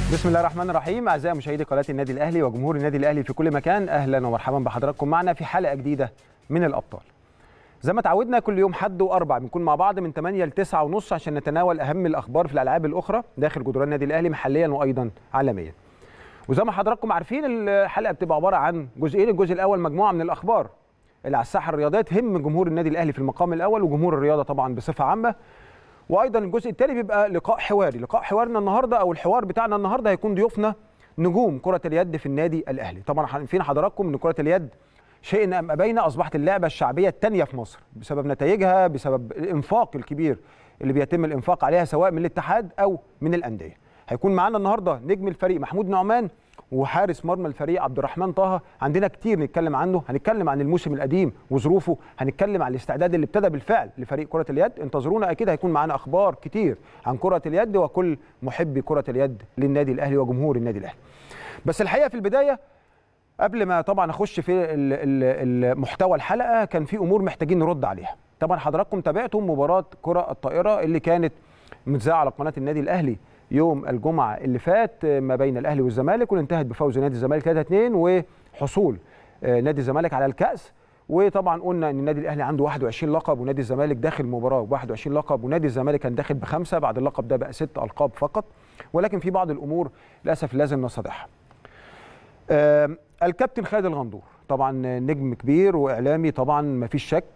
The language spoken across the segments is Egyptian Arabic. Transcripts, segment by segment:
بسم الله الرحمن الرحيم اعزائي مشاهدي قناه النادي الاهلي وجمهور النادي الاهلي في كل مكان اهلا ومرحبا بحضراتكم معنا في حلقه جديده من الابطال زي ما تعودنا كل يوم حد واربع بنكون مع بعض من 8 ل 9 ونص عشان نتناول اهم الاخبار في الالعاب الاخرى داخل جدران النادي الاهلي محليا وايضا عالميا وزي ما حضراتكم عارفين الحلقه بتبقى عباره عن جزئين الجزء الاول مجموعه من الاخبار اللي على الساحه الرياضيه تهم جمهور النادي الاهلي في المقام الاول وجمهور الرياضه طبعا بصفه عامه وايضا الجزء الثاني بيبقى لقاء حواري لقاء حوارنا النهارده او الحوار بتاعنا النهارده هيكون ضيوفنا نجوم كره اليد في النادي الاهلي طبعا عارفين حضراتكم ان كره اليد شئنا ام ابينا اصبحت اللعبه الشعبيه الثانيه في مصر بسبب نتائجها بسبب الانفاق الكبير اللي بيتم الانفاق عليها سواء من الاتحاد او من الانديه هيكون معانا النهارده نجم الفريق محمود نعمان وحارس مرمى الفريق عبد الرحمن طه عندنا كتير نتكلم عنه هنتكلم عن الموسم القديم وظروفه هنتكلم عن الاستعداد اللي ابتدى بالفعل لفريق كره اليد انتظرونا اكيد هيكون معانا اخبار كتير عن كره اليد وكل محبي كره اليد للنادي الاهلي وجمهور النادي الاهلي بس الحقيقه في البدايه قبل ما طبعا اخش في محتوى الحلقه كان في امور محتاجين نرد عليها طبعا حضراتكم تابعتم مباراه كره الطائره اللي كانت متذاعه على قناه النادي الاهلي يوم الجمعه اللي فات ما بين الاهلي والزمالك واللي انتهت بفوز نادي الزمالك 3-2 وحصول نادي الزمالك على الكاس وطبعا قلنا ان النادي الاهلي عنده 21 لقب ونادي الزمالك داخل المباراه ب 21 لقب ونادي الزمالك كان داخل بخمسه بعد اللقب ده بقى ست القاب فقط ولكن في بعض الامور للاسف لازم نستضيعها. الكابتن خالد الغندور طبعا نجم كبير واعلامي طبعا ما فيش شك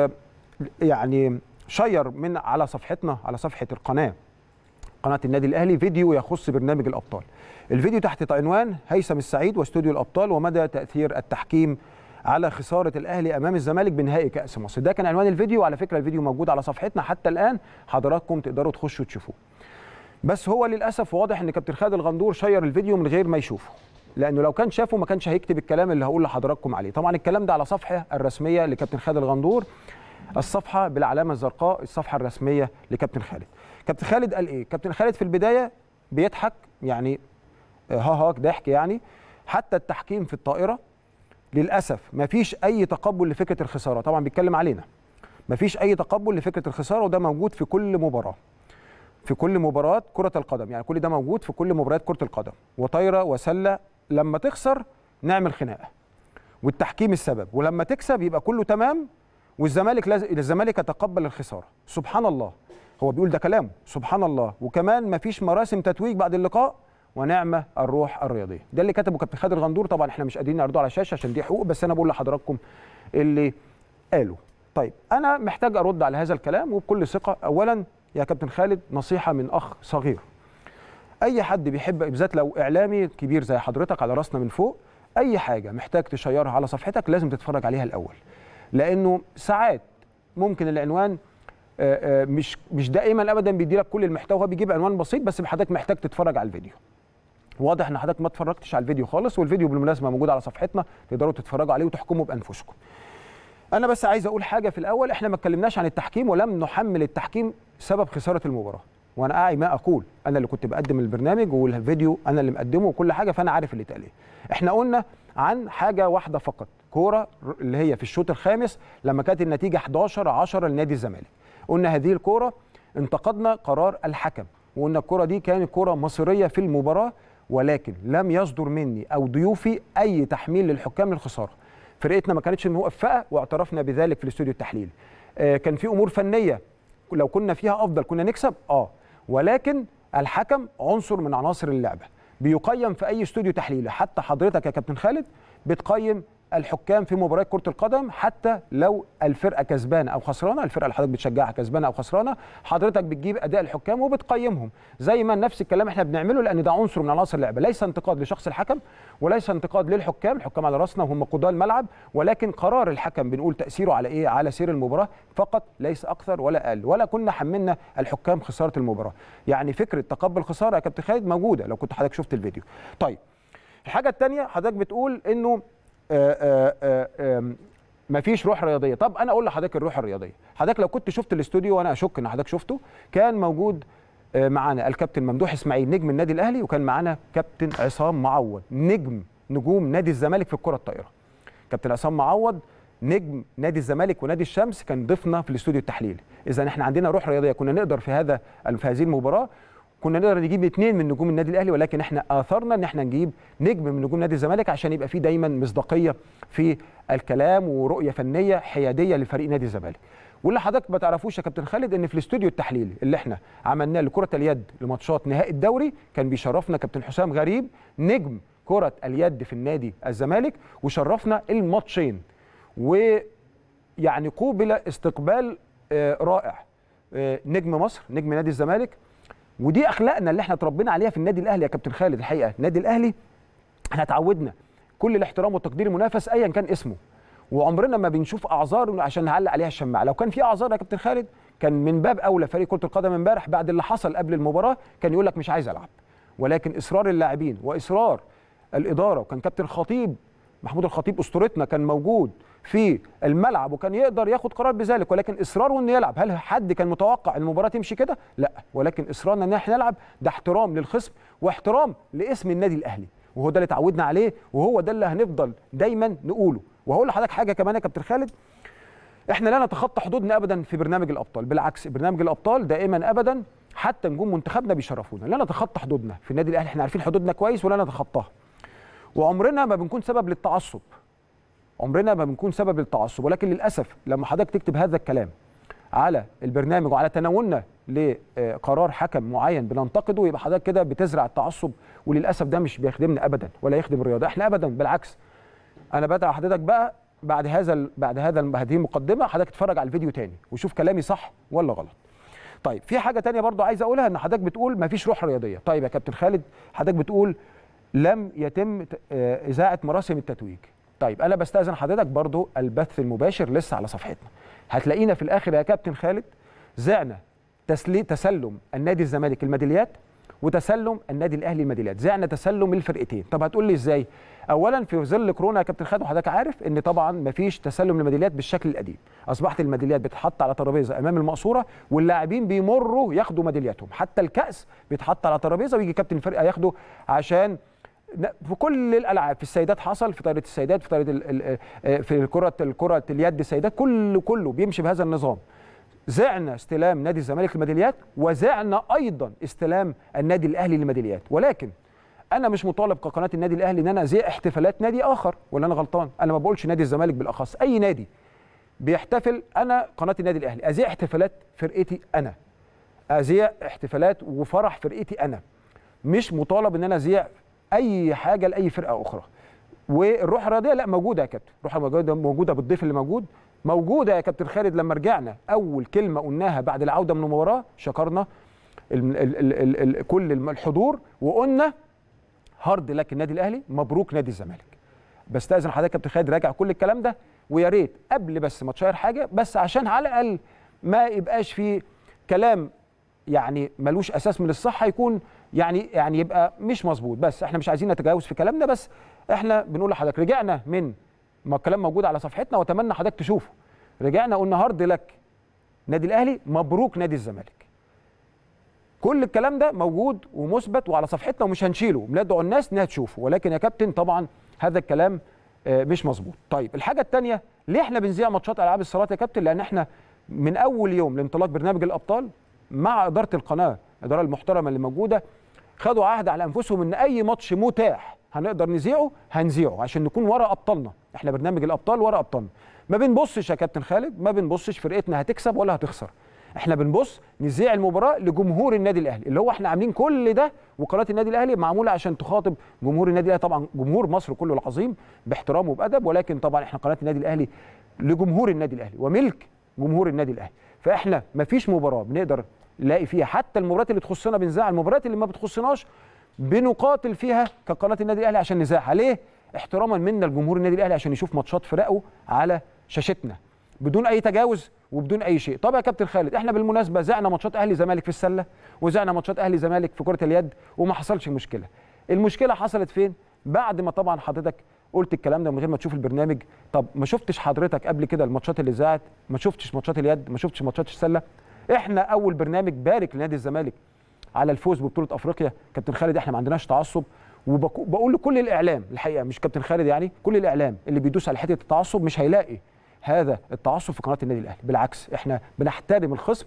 يعني شير من على صفحتنا على صفحه القناه قناه النادي الاهلي فيديو يخص برنامج الابطال. الفيديو تحت عنوان هيثم السعيد واستوديو الابطال ومدى تاثير التحكيم على خساره الاهلي امام الزمالك بنهائي كاس مصر. ده كان عنوان الفيديو على فكره الفيديو موجود على صفحتنا حتى الان حضراتكم تقدروا تخشوا تشوفوه. بس هو للاسف واضح ان كابتن خالد الغندور شير الفيديو من غير ما يشوفه. لانه لو كان شافه ما كانش هيكتب الكلام اللي هقول لحضراتكم عليه. طبعا الكلام ده على صفحه الرسميه لكابتن خالد الغندور الصفحه بالعلامه الزرقاء الصفحه الرسميه لكابتن خالد. كابتن خالد قال ايه؟ كابتن خالد في البدايه بيضحك يعني ها ها ضحك يعني حتى التحكيم في الطائره للاسف ما فيش اي تقبل لفكره الخساره، طبعا بيتكلم علينا. ما فيش اي تقبل لفكره الخساره وده موجود في كل مباراه. في كل مباراه كره القدم، يعني كل ده موجود في كل مباريات كره القدم، وطايره وسله لما تخسر نعمل خناقه. والتحكيم السبب، ولما تكسب يبقى كله تمام والزمالك لازم الزمالك يتقبل الخساره، سبحان الله. هو بيقول ده كلامه سبحان الله وكمان ما فيش مراسم تتويج بعد اللقاء ونعمه الروح الرياضيه ده اللي كتبه كابتن خالد الغندور طبعا احنا مش قادرين نعرضه على الشاشه عشان دي حقوق بس انا بقول لحضراتكم اللي قاله طيب انا محتاج ارد على هذا الكلام وبكل ثقه اولا يا كابتن خالد نصيحه من اخ صغير اي حد بيحب بالذات لو اعلامي كبير زي حضرتك على راسنا من فوق اي حاجه محتاج تشيرها على صفحتك لازم تتفرج عليها الاول لانه ساعات ممكن العنوان مش مش دائما ابدا بيدي لك كل المحتوى هو بيجيب عنوان بسيط بس حضرتك محتاج تتفرج على الفيديو واضح ان حضرتك ما اتفرجتش على الفيديو خالص والفيديو بالمناسبه موجود على صفحتنا تقدروا تتفرجوا عليه وتحكموا بانفسكم انا بس عايز اقول حاجه في الاول احنا ما اتكلمناش عن التحكيم ولم نحمل التحكيم سبب خساره المباراه وانا اعي ما اقول انا اللي كنت بقدم البرنامج والفيديو انا اللي مقدمه وكل حاجه فانا عارف اللي اتقال ايه احنا قلنا عن حاجه واحده فقط كوره اللي هي في الشوط الخامس لما كانت النتيجه 11 10 لنادي الزمالك قلنا هذه الكوره انتقدنا قرار الحكم وقلنا الكوره دي كانت كوره مصيريه في المباراه ولكن لم يصدر مني او ضيوفي اي تحميل للحكام للخساره فرقتنا ما كانتش موفقه واعترفنا بذلك في الاستوديو التحليلي آه كان في امور فنيه لو كنا فيها افضل كنا نكسب اه ولكن الحكم عنصر من عناصر اللعبه بيقيم في اي استوديو تحليلي حتى حضرتك يا كابتن خالد بتقيم الحكام في مباريات كره القدم حتى لو الفرقه كسبانه او خسرانه الفرقه اللي حضرتك بتشجعها كسبانه او خسرانه حضرتك بتجيب اداء الحكام وبتقيمهم زي ما نفس الكلام احنا بنعمله لان ده عنصر من عناصر اللعبه ليس انتقاد لشخص الحكم وليس انتقاد للحكام الحكام على راسنا وهم قضاة الملعب ولكن قرار الحكم بنقول تاثيره على ايه على سير المباراه فقط ليس اكثر ولا اقل ولا كنا حملنا الحكام خساره المباراه يعني فكره تقبل خساره يا كابتن خالد موجوده لو كنت حضرتك شفت الفيديو طيب الحاجه الثانيه حضرتك بتقول انه ما فيش روح رياضيه طب انا اقول لحضرتك الروح الرياضيه حضرتك لو كنت شفت الاستوديو وانا اشك ان حضرتك شفته كان موجود معانا الكابتن ممدوح اسماعيل نجم النادي الاهلي وكان معانا كابتن عصام معوض نجم نجوم نادي الزمالك في الكره الطائره كابتن عصام معوض نجم نادي الزمالك ونادي الشمس كان ضيفنا في الاستوديو التحليلي اذا احنا عندنا روح رياضيه كنا نقدر في هذا في هذه المباراه كنا نقدر نجيب اثنين من نجوم النادي الاهلي ولكن احنا اثرنا ان احنا نجيب نجم من نجوم نادي الزمالك عشان يبقى في دايما مصداقيه في الكلام ورؤيه فنيه حياديه لفريق نادي الزمالك واللي حضرتك ما تعرفوش يا كابتن خالد ان في الاستوديو التحليلي اللي احنا عملناه لكره اليد لماتشات نهائي الدوري كان بيشرفنا كابتن حسام غريب نجم كره اليد في النادي الزمالك وشرفنا الماتشين ويعني قوبل استقبال آه، رائع آه، نجم مصر نجم نادي الزمالك ودي اخلاقنا اللي احنا اتربينا عليها في النادي الاهلي يا كابتن خالد الحقيقه النادي الاهلي احنا اتعودنا كل الاحترام والتقدير المنافس ايا كان اسمه وعمرنا ما بنشوف اعذار عشان نعلق عليها الشماعه لو كان في اعذار يا كابتن خالد كان من باب اولى فريق كره القدم امبارح بعد اللي حصل قبل المباراه كان يقول لك مش عايز العب ولكن اصرار اللاعبين واصرار الاداره وكان كابتن خطيب محمود الخطيب اسطورتنا كان موجود في الملعب وكان يقدر ياخد قرار بذلك ولكن اصراره انه يلعب هل حد كان متوقع المباراه تمشي كده لا ولكن اصرارنا ان احنا نلعب ده احترام للخصم واحترام لاسم النادي الاهلي وهو ده اللي اتعودنا عليه وهو ده اللي هنفضل دايما نقوله وهقول لحضرتك حاجه كمان يا كابتن خالد احنا لا نتخطى حدودنا ابدا في برنامج الابطال بالعكس برنامج الابطال دائما ابدا حتى نجوم منتخبنا بيشرفونا لا نتخطى حدودنا في النادي الاهلي احنا عارفين حدودنا كويس ولا نتخطاها وعمرنا ما بنكون سبب للتعصب عمرنا ما بنكون سبب للتعصب ولكن للاسف لما حضرتك تكتب هذا الكلام على البرنامج وعلى تناولنا لقرار حكم معين بننتقده يبقى حضرتك كده بتزرع التعصب وللاسف ده مش بيخدمنا ابدا ولا يخدم الرياضه احنا ابدا بالعكس انا بدعو حضرتك بقى بعد هذا بعد هذا هذه المقدمه حضرتك تتفرج على الفيديو تاني وشوف كلامي صح ولا غلط طيب في حاجه تانية برضو عايز اقولها ان حضرتك بتقول ما فيش روح رياضيه طيب يا كابتن خالد حضرتك بتقول لم يتم آه، اذاعه مراسم التتويج طيب انا بستاذن حضرتك برضو البث المباشر لسه على صفحتنا هتلاقينا في الاخر يا كابتن خالد زعنا تسلم النادي الزمالك الميداليات وتسلم النادي الاهلي الميداليات زعنا تسلم الفرقتين طب هتقول لي ازاي اولا في ظل كورونا يا كابتن خالد وحضرتك عارف ان طبعا ما فيش تسلم الميداليات بالشكل القديم اصبحت الميداليات بتتحط على ترابيزه امام المقصوره واللاعبين بيمروا ياخدوا ميدالياتهم حتى الكاس بيتحط على ترابيزه ويجي كابتن الفرقه ياخده عشان في كل الالعاب في السيدات حصل في طايره السيدات في طايره في كره الكره اليد السيدات كله كله بيمشي بهذا النظام زعنا استلام نادي الزمالك للميداليات وزعنا ايضا استلام النادي الاهلي للميداليات ولكن انا مش مطالب كقناه النادي الاهلي ان انا ازيع احتفالات نادي اخر ولا انا غلطان انا ما بقولش نادي الزمالك بالاخص اي نادي بيحتفل انا قناه النادي الاهلي ازيع احتفالات فرقتي انا ازيع احتفالات وفرح فرقتي انا مش مطالب ان انا ازيع اي حاجه لاي فرقه اخرى والروح الرياضيه لا موجوده يا كابتن الروح الرياضيه موجوده بالضيف اللي موجود موجوده يا كابتن خالد لما رجعنا اول كلمه قلناها بعد العوده من المباراه شكرنا ال ال ال ال كل الحضور وقلنا هارد لك النادي الاهلي مبروك نادي الزمالك بستاذن حضرتك كابتن خالد راجع كل الكلام ده ويا ريت قبل بس ما تشير حاجه بس عشان على الاقل ما يبقاش في كلام يعني ملوش اساس من الصحه يكون يعني يعني يبقى مش مظبوط بس احنا مش عايزين نتجاوز في كلامنا بس احنا بنقول لحضرتك رجعنا من ما الكلام موجود على صفحتنا واتمنى حضرتك تشوفه رجعنا قلنا هارد لك نادي الاهلي مبروك نادي الزمالك كل الكلام ده موجود ومثبت وعلى صفحتنا ومش هنشيله بندعو الناس انها تشوفه ولكن يا كابتن طبعا هذا الكلام آه، مش مظبوط طيب الحاجه الثانيه ليه احنا بنذيع ماتشات العاب الصالات يا كابتن لان احنا من اول يوم لانطلاق برنامج الابطال مع اداره القناه الاداره المحترمه اللي موجوده خدوا عهد على انفسهم ان اي ماتش متاح هنقدر نذيعه هنذيعه عشان نكون ورا ابطالنا احنا برنامج الابطال ورا ابطالنا ما بنبصش يا كابتن خالد ما بنبصش فرقتنا هتكسب ولا هتخسر احنا بنبص نذيع المباراه لجمهور النادي الاهلي اللي هو احنا عاملين كل ده وقناه النادي الاهلي معموله عشان تخاطب جمهور النادي الاهلي طبعا جمهور مصر كله العظيم باحترام وبادب ولكن طبعا احنا قناه النادي الاهلي لجمهور النادي الاهلي وملك جمهور النادي الاهلي فاحنا ما فيش مباراه بنقدر نلاقي فيها حتى المباريات اللي تخصنا بنذاع المباريات اللي ما بتخصناش بنقاتل فيها كقناه النادي الاهلي عشان نذاعها ليه احتراما منا لجمهور النادي الاهلي عشان يشوف ماتشات فرقه على شاشتنا بدون اي تجاوز وبدون اي شيء طب يا كابتن خالد احنا بالمناسبه زعنا ماتشات اهلي زمالك في السله وزعنا ماتشات اهلي زمالك في كره اليد وما حصلش مشكله المشكله حصلت فين بعد ما طبعا حضرتك قلت الكلام ده من غير ما تشوف البرنامج طب ما شفتش حضرتك قبل كده الماتشات اللي ذاعت ما شفتش ماتشات اليد ما شفتش ماتشات السله احنا اول برنامج بارك لنادي الزمالك على الفوز ببطوله افريقيا كابتن خالد احنا ما عندناش تعصب وبقول لكل الاعلام الحقيقه مش كابتن خالد يعني كل الاعلام اللي بيدوس على حته التعصب مش هيلاقي هذا التعصب في قناه النادي الاهلي بالعكس احنا بنحترم الخصم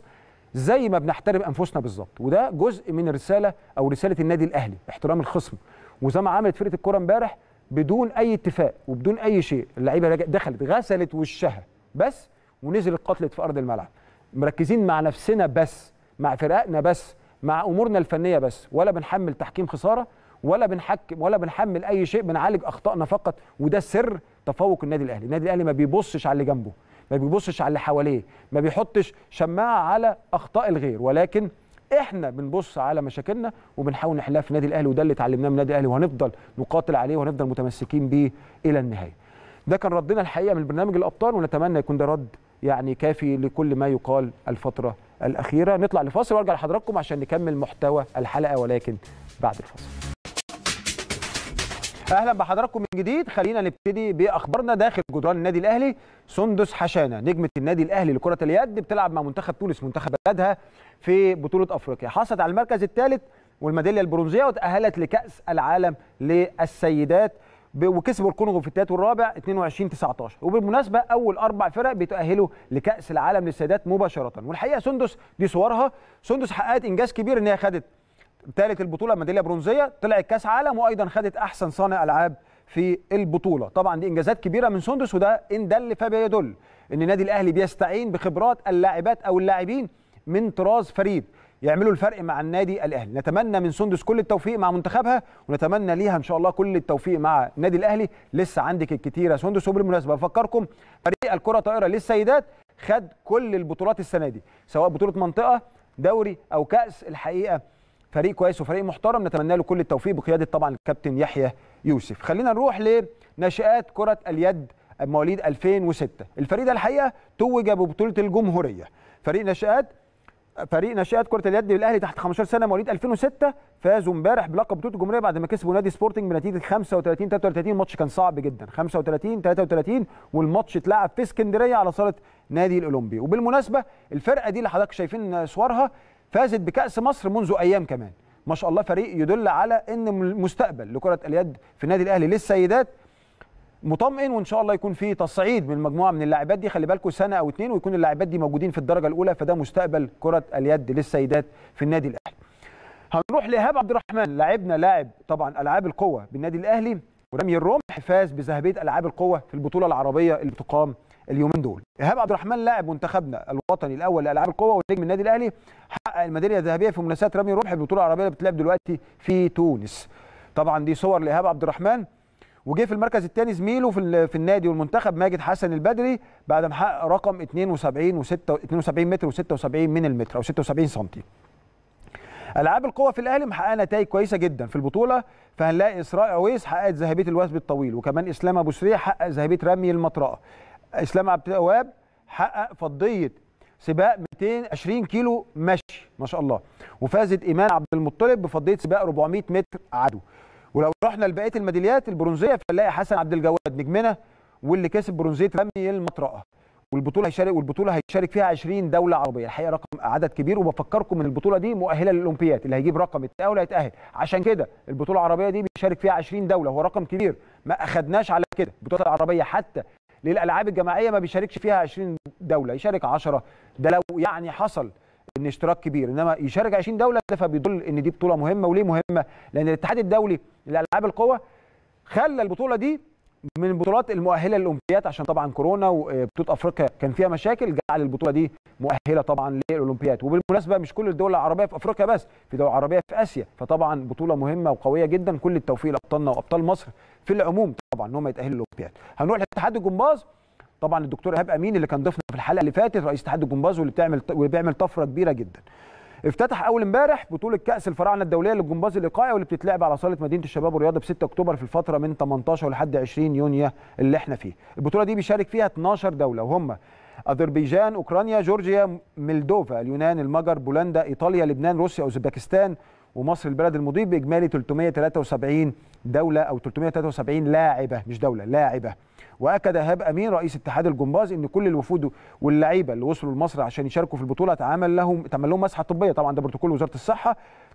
زي ما بنحترم انفسنا بالظبط وده جزء من الرساله او رساله النادي الاهلي احترام الخصم وزي ما عملت فرقه الكوره امبارح بدون اي اتفاق وبدون اي شيء اللعيبه دخلت غسلت وشها بس ونزلت قتلت في ارض الملعب مركزين مع نفسنا بس مع فرقنا بس مع امورنا الفنيه بس ولا بنحمل تحكيم خساره ولا بنحكم ولا بنحمل اي شيء بنعالج اخطائنا فقط وده سر تفوق النادي الاهلي النادي الاهلي ما بيبصش على اللي جنبه ما بيبصش على اللي حواليه ما بيحطش شماعه على اخطاء الغير ولكن احنا بنبص على مشاكلنا وبنحاول نحلها في النادي الاهلي وده اللي اتعلمناه من النادي الاهلي وهنفضل نقاتل عليه وهنفضل متمسكين بيه الى النهايه ده كان ردنا الحقيقه من برنامج الابطال ونتمنى يكون ده رد يعني كافي لكل ما يقال الفتره الاخيره نطلع لفاصل وارجع لحضراتكم عشان نكمل محتوى الحلقه ولكن بعد الفاصل اهلا بحضراتكم من جديد خلينا نبتدي باخبارنا داخل جدران النادي الاهلي سندس حشانه نجمه النادي الاهلي لكره اليد بتلعب مع منتخب تونس منتخب بلدها في بطوله افريقيا حصلت على المركز الثالث والميداليه البرونزيه وتاهلت لكاس العالم للسيدات وكسبوا الكونغو في الثالث والرابع 22 19 وبالمناسبه اول اربع فرق بيتاهلوا لكاس العالم للسيدات مباشره والحقيقه سندس دي صورها سندس حققت انجاز كبير ان هي خدت ثالث البطوله ميداليه برونزيه طلعت كاس عالم وايضا خدت احسن صانع العاب في البطوله طبعا دي انجازات كبيره من سندس وده ان دل فبيدل ان النادي الاهلي بيستعين بخبرات اللاعبات او اللاعبين من طراز فريد يعملوا الفرق مع النادي الاهلي نتمنى من سندس كل التوفيق مع منتخبها ونتمنى ليها ان شاء الله كل التوفيق مع النادي الاهلي لسه عندك الكتير يا سندس وبالمناسبه بفكركم فريق الكره طائره للسيدات خد كل البطولات السنه دي سواء بطوله منطقه دوري او كاس الحقيقه فريق كويس وفريق محترم نتمنى له كل التوفيق بقياده طبعا الكابتن يحيى يوسف خلينا نروح لناشئات كره اليد مواليد 2006 الفريق ده الحقيقه توج ببطوله الجمهوريه فريق ناشئات فريق ناشئات كره اليد الاهلي تحت 15 سنه مواليد 2006 فازوا امبارح بلقب بطوله الجمهوريه بعد ما كسبوا نادي سبورتنج بنتيجه 35 33 الماتش كان صعب جدا 35 33 والماتش اتلعب في اسكندريه على صاله نادي الاولمبي وبالمناسبه الفرقه دي اللي حضرتك شايفين صورها فازت بكأس مصر منذ أيام كمان ما شاء الله فريق يدل على ان المستقبل لكرة اليد في النادي الأهلي للسيدات مطمئن وان شاء الله يكون في تصعيد من مجموعه من اللاعبات دي خلي بالكم سنه او اتنين ويكون اللاعبات دي موجودين في الدرجه الاولى فده مستقبل كره اليد للسيدات في النادي الاهلي. هنروح لايهاب عبد الرحمن لاعبنا لاعب طبعا العاب القوه بالنادي الاهلي ورمي الرمح فاز بذهبيه العاب القوه في البطوله العربيه اللي بتقام اليومين دول ايهاب عبد الرحمن لاعب منتخبنا الوطني الاول لالعاب القوه ونجم النادي الاهلي حقق الميداليه الذهبيه في منافسات رمي الرمح البطوله العربيه اللي بتلعب دلوقتي في تونس طبعا دي صور لايهاب عبد الرحمن وجه في المركز الثاني زميله في في النادي والمنتخب ماجد حسن البدري بعد ما حقق رقم 72 و6 72 متر و76 من المتر او 76 سم العاب القوه في الاهلي محققه نتائج كويسه جدا في البطوله فهنلاقي اسراء عويس حققت ذهبيه الوثب الطويل وكمان اسلام ابو سريع حقق ذهبيه رمي المطرقه اسلام عبد التواب حقق فضيه سباق 220 كيلو مشي ما شاء الله وفازت ايمان عبد المطلب بفضيه سباق 400 متر عدو ولو رحنا لبقيه الميداليات البرونزيه فنلاقي حسن عبد الجواد نجمنا واللي كسب برونزيه رمي المطرقه والبطوله هيشارك والبطوله هيشارك فيها 20 دوله عربيه الحقيقه رقم عدد كبير وبفكركم ان البطوله دي مؤهله للاولمبياد اللي هيجيب رقم التاهل هيتاهل عشان كده البطوله العربيه دي بيشارك فيها 20 دوله هو رقم كبير ما اخدناش على كده البطوله العربيه حتى للالعاب الجماعيه ما بيشاركش فيها 20 دوله يشارك 10 ده لو يعني حصل ان اشتراك كبير انما يشارك 20 دوله ده فبيدل ان دي بطوله مهمه وليه مهمه لان الاتحاد الدولي لالعاب القوى خلى البطوله دي من البطولات المؤهله للاولمبياد عشان طبعا كورونا وبطوله افريقيا كان فيها مشاكل جعل البطوله دي مؤهله طبعا للاولمبياد وبالمناسبه مش كل الدول العربيه في افريقيا بس في دول عربيه في اسيا فطبعا بطوله مهمه وقويه جدا كل التوفيق لابطالنا وابطال مصر في العموم طبعا ان هم يتاهلوا للاولمبياد هنروح لاتحاد الجمباز طبعا الدكتور ايهاب امين اللي كان ضيفنا في الحلقه اللي فاتت رئيس اتحاد الجمباز واللي بتعمل واللي بيعمل طفره كبيره جدا افتتح اول امبارح بطوله كاس الفراعنه الدوليه للجمباز الايقاعي واللي بتتلعب على صاله مدينه الشباب والرياضه في 6 اكتوبر في الفتره من 18 لحد 20 يونيو اللي احنا فيه البطوله دي بيشارك فيها 12 دوله وهم اذربيجان اوكرانيا جورجيا ملدوفا اليونان المجر بولندا ايطاليا لبنان روسيا اوزبكستان ومصر البلد المضيف باجمالي 373 دوله او 373 لاعبه مش دوله لاعبه واكد ايهاب امين رئيس اتحاد الجمباز ان كل الوفود واللعيبه اللي وصلوا لمصر عشان يشاركوا في البطوله تعمل لهم تعمل لهم مسحه طبيه طبعا ده بروتوكول وزاره الصحه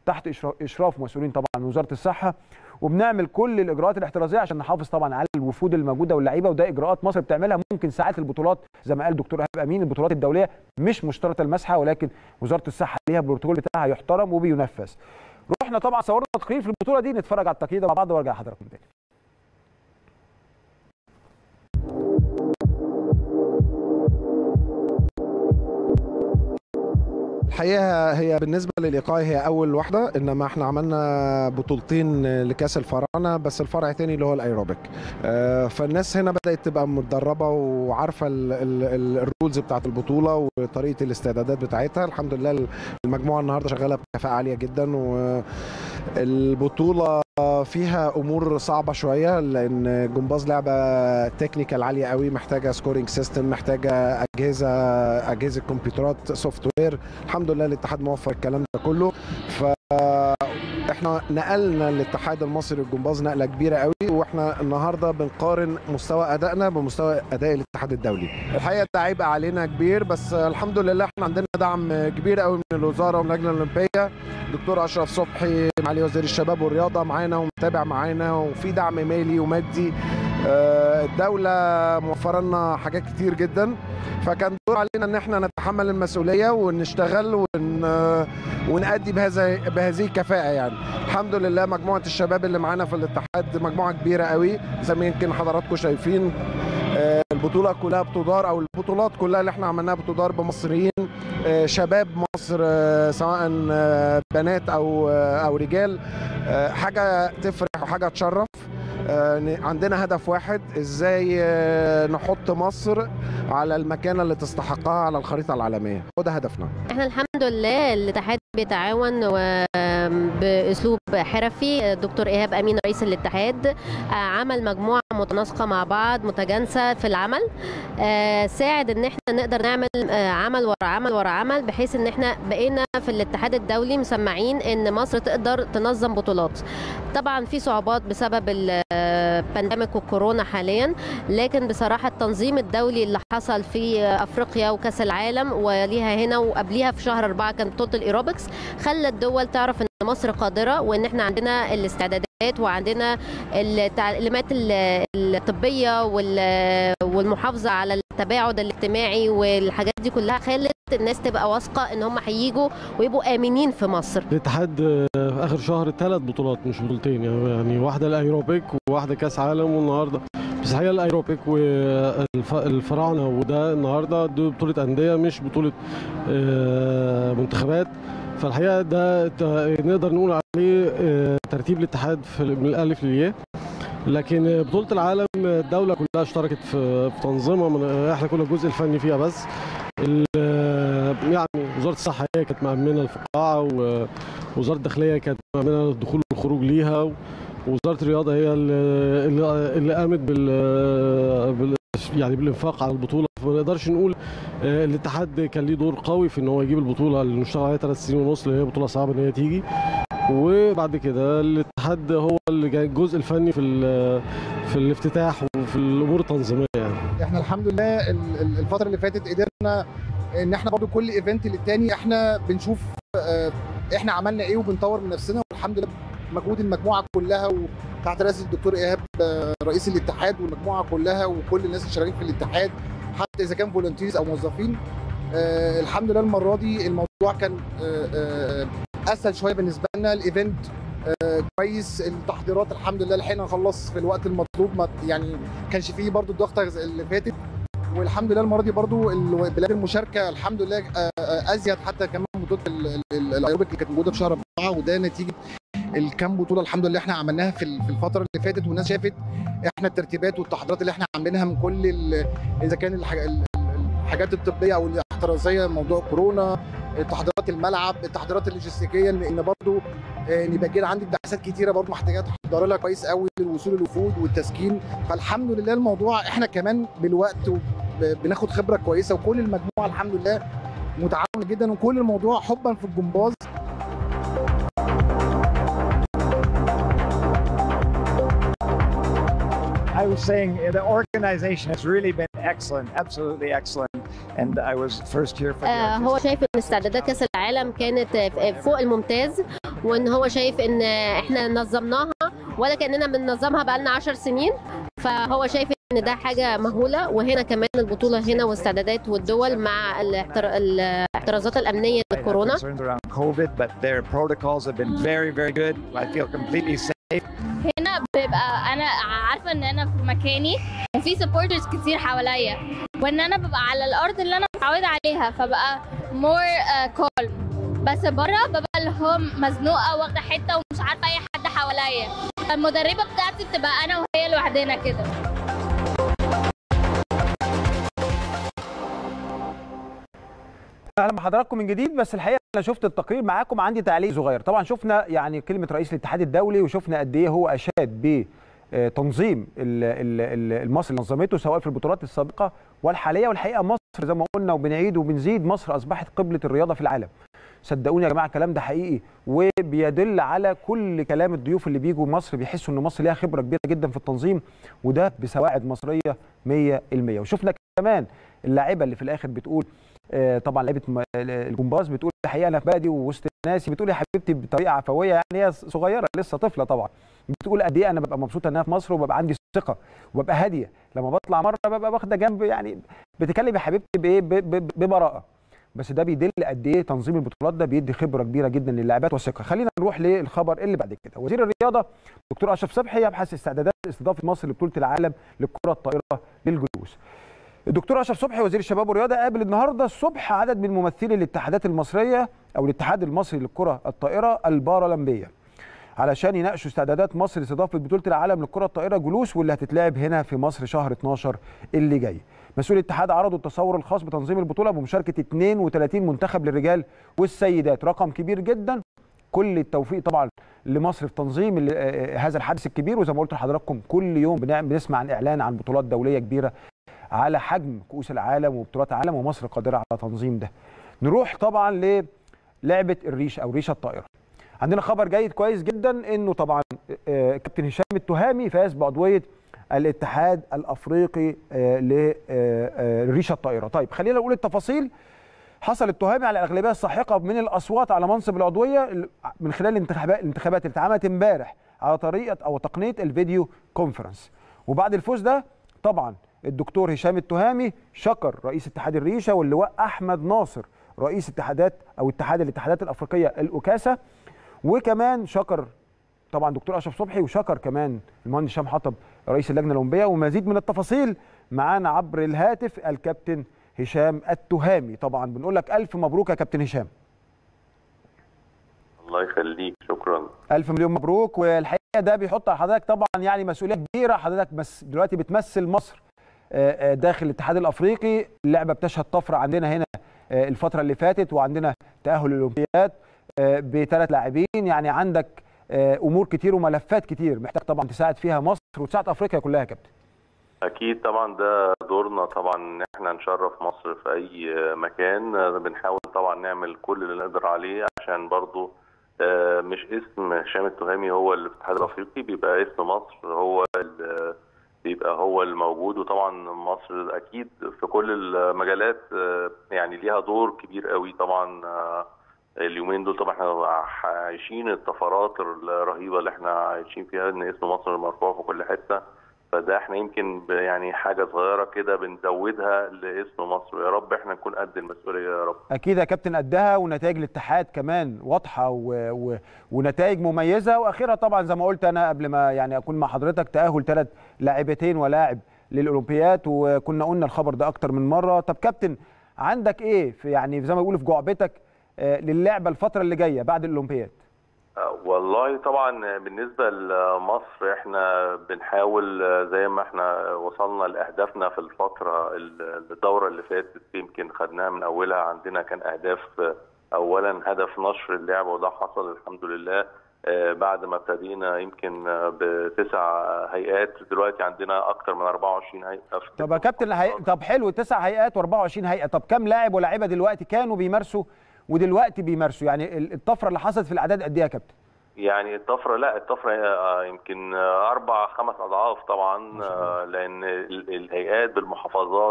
تحت اشراف مسؤولين طبعا من وزاره الصحه وبنعمل كل الاجراءات الاحترازيه عشان نحافظ طبعا على الوفود الموجوده واللعيبه وده اجراءات مصر بتعملها ممكن ساعات البطولات زي ما قال دكتور ايهاب امين البطولات الدوليه مش مشترطه المسحه ولكن وزاره الصحه ليها البروتوكول بتاعها يحترم وبينفذ رحنا طبعا صورنا تقرير في البطوله دي نتفرج على التقرير مع بعض وارجع لحضراتكم تاني الحقيقه هي بالنسبه للايقاع هي اول واحده انما احنا عملنا بطولتين لكاس الفراعنه بس الفرع تاني اللي هو الايروبيك آه، فالناس هنا بدات تبقى متدربه وعارفه الرولز بتاعه البطوله وطريقه الاستعدادات بتاعتها الحمد لله المجموعه النهارده شغاله بكفاءه عاليه جدا والبطوله فيها امور صعبه شويه لان جمباز لعبه تكنيكال عاليه قوي محتاجه سكورينج سيستم محتاجه اجهزه اجهزه كمبيوترات سوفت وير الحمد لله الاتحاد موفر الكلام ده كله ف احنا نقلنا الاتحاد المصري للجمباز نقله كبيره قوي واحنا النهارده بنقارن مستوى ادائنا بمستوى اداء الاتحاد الدولي الحقيقه ده عيب علينا كبير بس الحمد لله احنا عندنا دعم كبير قوي من الوزاره ومن اللجنه الاولمبيه دكتور اشرف صبحي معالي وزير الشباب والرياضه معانا ومتابع معانا وفي دعم مالي ومادي الدوله موفره لنا حاجات كتير جدا فكان دور علينا ان احنا نتحمل المسؤوليه ونشتغل ون... ونأدي بهذا بهذه الكفاءه يعني الحمد لله مجموعه الشباب اللي معانا في الاتحاد مجموعه كبيره قوي زي ما يمكن حضراتكم شايفين البطوله كلها بتدار او البطولات كلها اللي احنا عملناها بتدار بمصريين شباب مصر سواء بنات او او رجال حاجه تفرح وحاجه تشرف عندنا هدف واحد ازاي نحط مصر على المكانه اللي تستحقها على الخريطه العالميه وده هدفنا احنا الحمد لله الاتحاد بيتعاون باسلوب حرفي الدكتور ايهاب امين رئيس الاتحاد عمل مجموعه متناسقه مع بعض متجانسه في العمل ساعد ان احنا نقدر نعمل عمل ورا عمل ورا عمل بحيث ان احنا بقينا في الاتحاد الدولي مسمعين ان مصر تقدر تنظم بطولات طبعا في صعوبات بسبب البانديميك والكورونا حاليا لكن بصراحه التنظيم الدولي اللي حصل في افريقيا وكاس العالم وليها هنا وقبليها في شهر أربعة كانت بطوله الايروبكس خلى الدول تعرف ان مصر قادره وان احنا عندنا الاستعدادات وعندنا التعليمات الطبيه والمحافظه على التباعد الاجتماعي والحاجات دي كلها خلت الناس تبقى واثقه ان هم هيجوا ويبقوا امنين في مصر الاتحاد في اخر شهر ثلاث بطولات مش بطولتين يعني واحده الايروبيك وواحده كاس عالم والنهارده بس الحقيقه الايروبيك والفراعنه وده النهارده دي بطوله انديه مش بطوله منتخبات فالحقيقه ده نقدر نقول عليه ترتيب الاتحاد من الالف للياء لكن بطوله العالم الدوله كلها اشتركت في تنظيمها من احنا كنا الجزء الفني فيها بس يعني وزاره الصحه هي كانت مأمنه القاعه ووزاره الداخليه كانت مأمنه الدخول والخروج ليها ووزاره الرياضه هي اللي, اللي قامت بال, بال يعني بالانفاق على البطوله فما نقدرش نقول الاتحاد كان ليه دور قوي في ان هو يجيب البطوله اللي نشتغل عليها ثلاث سنين ونص اللي هي بطوله صعبه ان هي تيجي وبعد كده الاتحاد هو اللي جاي الجزء الفني في في الافتتاح وفي الامور التنظيميه يعني احنا الحمد لله الفتره اللي فاتت قدرنا ان احنا برضو كل ايفنت للتاني احنا بنشوف احنا عملنا ايه وبنطور من نفسنا والحمد لله مجهود المجموعه كلها وتحت رئاسه الدكتور ايهاب رئيس الاتحاد والمجموعه كلها وكل الناس اللي شغالين في الاتحاد حتى اذا كان فولنتيرز او موظفين آه الحمد لله المره دي الموضوع كان آه آه اسهل شويه بالنسبه لنا الايفنت آه كويس التحضيرات الحمد لله لحقنا نخلص في الوقت المطلوب ما يعني كانش فيه برضو الضغطه اللي فاتت والحمد لله المره دي برضو بلاد المشاركه الحمد لله آه ازيد حتى كمان بطوله الايروبيك اللي كانت موجوده في شهر اربعه وده نتيجه الكام بطوله الحمد لله احنا عملناها في الفتره اللي فاتت والناس شافت احنا الترتيبات والتحضيرات اللي احنا عاملينها من كل اذا كان الحاجات الطبيه او الاحترازيه موضوع كورونا تحضيرات الملعب التحضيرات اللوجستيكيه ان برضو ان يبقى كده عندك بعثات كتيره برضو محتاجه تحضر لها كويس قوي للوصول الوفود والتسكين فالحمد لله الموضوع احنا كمان بالوقت بناخد خبره كويسه وكل المجموعه الحمد لله متعاونه جدا وكل الموضوع حبا في الجمباز I was saying the organization has really been excellent, absolutely excellent. and I was first here for the آه، هو شايف ان استعدادات كاس العالم كانت آه، فوق الممتاز وان هو شايف ان احنا نظمناها ولا كاننا بننظمها بقالنا 10 سنين فهو شايف ان ده حاجه مهوله وهنا كمان البطوله هنا واستعدادات والدول مع الاحتر... الاحترازات الامنيه للكورونا concerns around COVID, but their protocols have been very, very good. I feel completely safe. هنا ببقى انا عارفه ان انا في مكاني وفي سبورترز كتير حواليا وان انا ببقى على الارض اللي انا متعوده عليها فبقى مور كولم بس بره ببقى اللي هو مزنوقه واخده حته ومش عارفه اي حد حواليا المدربه بتاعتي بتبقى انا وهي لوحدنا كده اهلا بحضراتكم من جديد بس الحقيقه انا شفت التقرير معاكم عندي تعليق صغير طبعا شفنا يعني كلمه رئيس الاتحاد الدولي وشفنا قد ايه هو اشاد ب آه، تنظيم ال- ال- ال- مصر اللي نظمته سواء في البطولات السابقه والحاليه والحقيقه مصر زي ما قلنا وبنعيد وبنزيد مصر اصبحت قبله الرياضه في العالم صدقوني يا جماعه الكلام ده حقيقي وبيدل على كل كلام الضيوف اللي بيجوا مصر بيحسوا ان مصر ليها خبره كبيره جدا في التنظيم وده بسواعد مصريه 100% وشفنا كمان اللاعيبه اللي في الاخر بتقول آه، طبعا لعيبه م- الجمباز بتقول الحقيقه انا في بلدي ووسط ناسي بتقول يا حبيبتي بطريقه عفويه يعني هي صغيره لسه طفله طبعا بتقول قد ايه انا ببقى مبسوطه ان انا في مصر وببقى عندي ثقه وببقى هاديه لما بطلع مره ببقى واخده جنب يعني بتكلم يا حبيبتي بايه ب- ب- ببراءه بس ده بيدل قد ايه تنظيم البطولات ده بيدي خبره كبيره جدا للاعبات والثقه خلينا نروح للخبر اللي بعد كده وزير الرياضه دكتور اشرف صبحي يبحث استعدادات استضافه مصر لبطوله العالم للكره الطائره للجلوس الدكتور اشرف صبحي وزير الشباب والرياضه قابل النهارده الصبح عدد من ممثلي الاتحادات المصريه او الاتحاد المصري للكره الطائره البارالمبيه علشان يناقشوا استعدادات مصر لاستضافه بطوله العالم للكره الطائره جلوس واللي هتتلعب هنا في مصر شهر 12 اللي جاي. مسؤول الاتحاد عرضوا التصور الخاص بتنظيم البطوله بمشاركه 32 منتخب للرجال والسيدات، رقم كبير جدا كل التوفيق طبعا لمصر في تنظيم ال- آه، هذا الحدث الكبير وزي ما قلت لحضراتكم كل يوم بنعم- بنسمع عن اعلان عن بطولات دوليه كبيره على حجم كؤوس العالم وبطولات العالم ومصر قادره على تنظيم ده. نروح طبعا للعبه الريش او ريشه الطائره. عندنا خبر جيد كويس جدا انه طبعا آه، كابتن هشام التهامي فاز بعضويه الاتحاد الافريقي آه، لريشه الطائره. طيب خلينا نقول التفاصيل حصل التهامي على الاغلبيه الساحقه من الاصوات على منصب العضويه من خلال الانتخابات الانتخابات اللي اتعملت امبارح على طريقه او تقنيه الفيديو كونفرنس وبعد الفوز ده طبعا الدكتور هشام التهامي شكر رئيس اتحاد الريشه واللواء احمد ناصر رئيس اتحادات او اتحاد الاتحادات الافريقيه الاوكاسا وكمان شكر طبعا دكتور اشرف صبحي وشكر كمان المهندس هشام حطب رئيس اللجنه الاولمبيه ومزيد من التفاصيل معانا عبر الهاتف الكابتن هشام التهامي طبعا بنقول لك الف مبروك يا كابتن هشام الله يخليك شكرا الف مليون مبروك والحقيقه ده بيحط على حضرتك طبعا يعني مسؤوليه كبيره حضرتك بس دلوقتي بتمثل مصر آه، آه، داخل الاتحاد الافريقي اللعبه بتشهد طفره عندنا هنا آه، الفتره اللي فاتت وعندنا تاهل الاولمبياد آه، بثلاث لاعبين يعني عندك آه، امور كتير وملفات كتير محتاج طبعا تساعد فيها مصر وتساعد افريقيا كلها يا كابتن اكيد طبعا ده دورنا طبعا ان احنا نشرف مصر في اي مكان بنحاول طبعا نعمل كل اللي نقدر عليه عشان برضو آه، مش اسم هشام التهامي هو اللي في الاتحاد الافريقي بيبقى اسم مصر هو ال- بيبقى هو الموجود وطبعا مصر اكيد في كل المجالات آه، يعني ليها دور كبير قوي طبعا آه، اليومين دول طبعا احنا عايشين الطفرات الرهيبه اللي احنا عايشين فيها ان اسم مصر مرفوع في كل حته فده احنا يمكن ب- يعني حاجه صغيره كده بنزودها لاسم مصر ويا رب احنا نكون قد المسؤوليه يا رب اكيد يا كابتن قدها ونتائج الاتحاد كمان واضحه و... و... ونتائج مميزه واخيرا طبعا زي ما قلت انا قبل ما يعني اكون مع حضرتك تاهل ثلاث لاعبتين ولاعب للاولمبياد وكنا قلنا الخبر ده اكتر من مره طب كابتن عندك ايه في يعني زي ما بيقولوا في جعبتك آه، للعبه الفتره اللي جايه بعد الاولمبياد آه، والله طبعا بالنسبة لمصر احنا بنحاول آه، زي ما احنا وصلنا لأهدافنا في الفترة ال- الدورة اللي فاتت يمكن خدناها من أولها عندنا كان أهداف آه، أولا هدف نشر اللعبة وده حصل الحمد لله آه، بعد ما ابتدينا يمكن آه، بتسع هيئات دلوقتي عندنا أكتر من 24 هيئة في طب يا كابتن هي... طب حلو تسع هيئات و24 هيئه طب كام لاعب ولاعيبه دلوقتي كانوا بيمارسوا ودلوقتي بيمارسوا يعني ال- الطفره اللي حصلت في الاعداد قد ايه يا كابتن يعني الطفرة لا الطفرة آه، يمكن آه، أربع خمس أضعاف طبعا آه، لأن ال- الهيئات بالمحافظات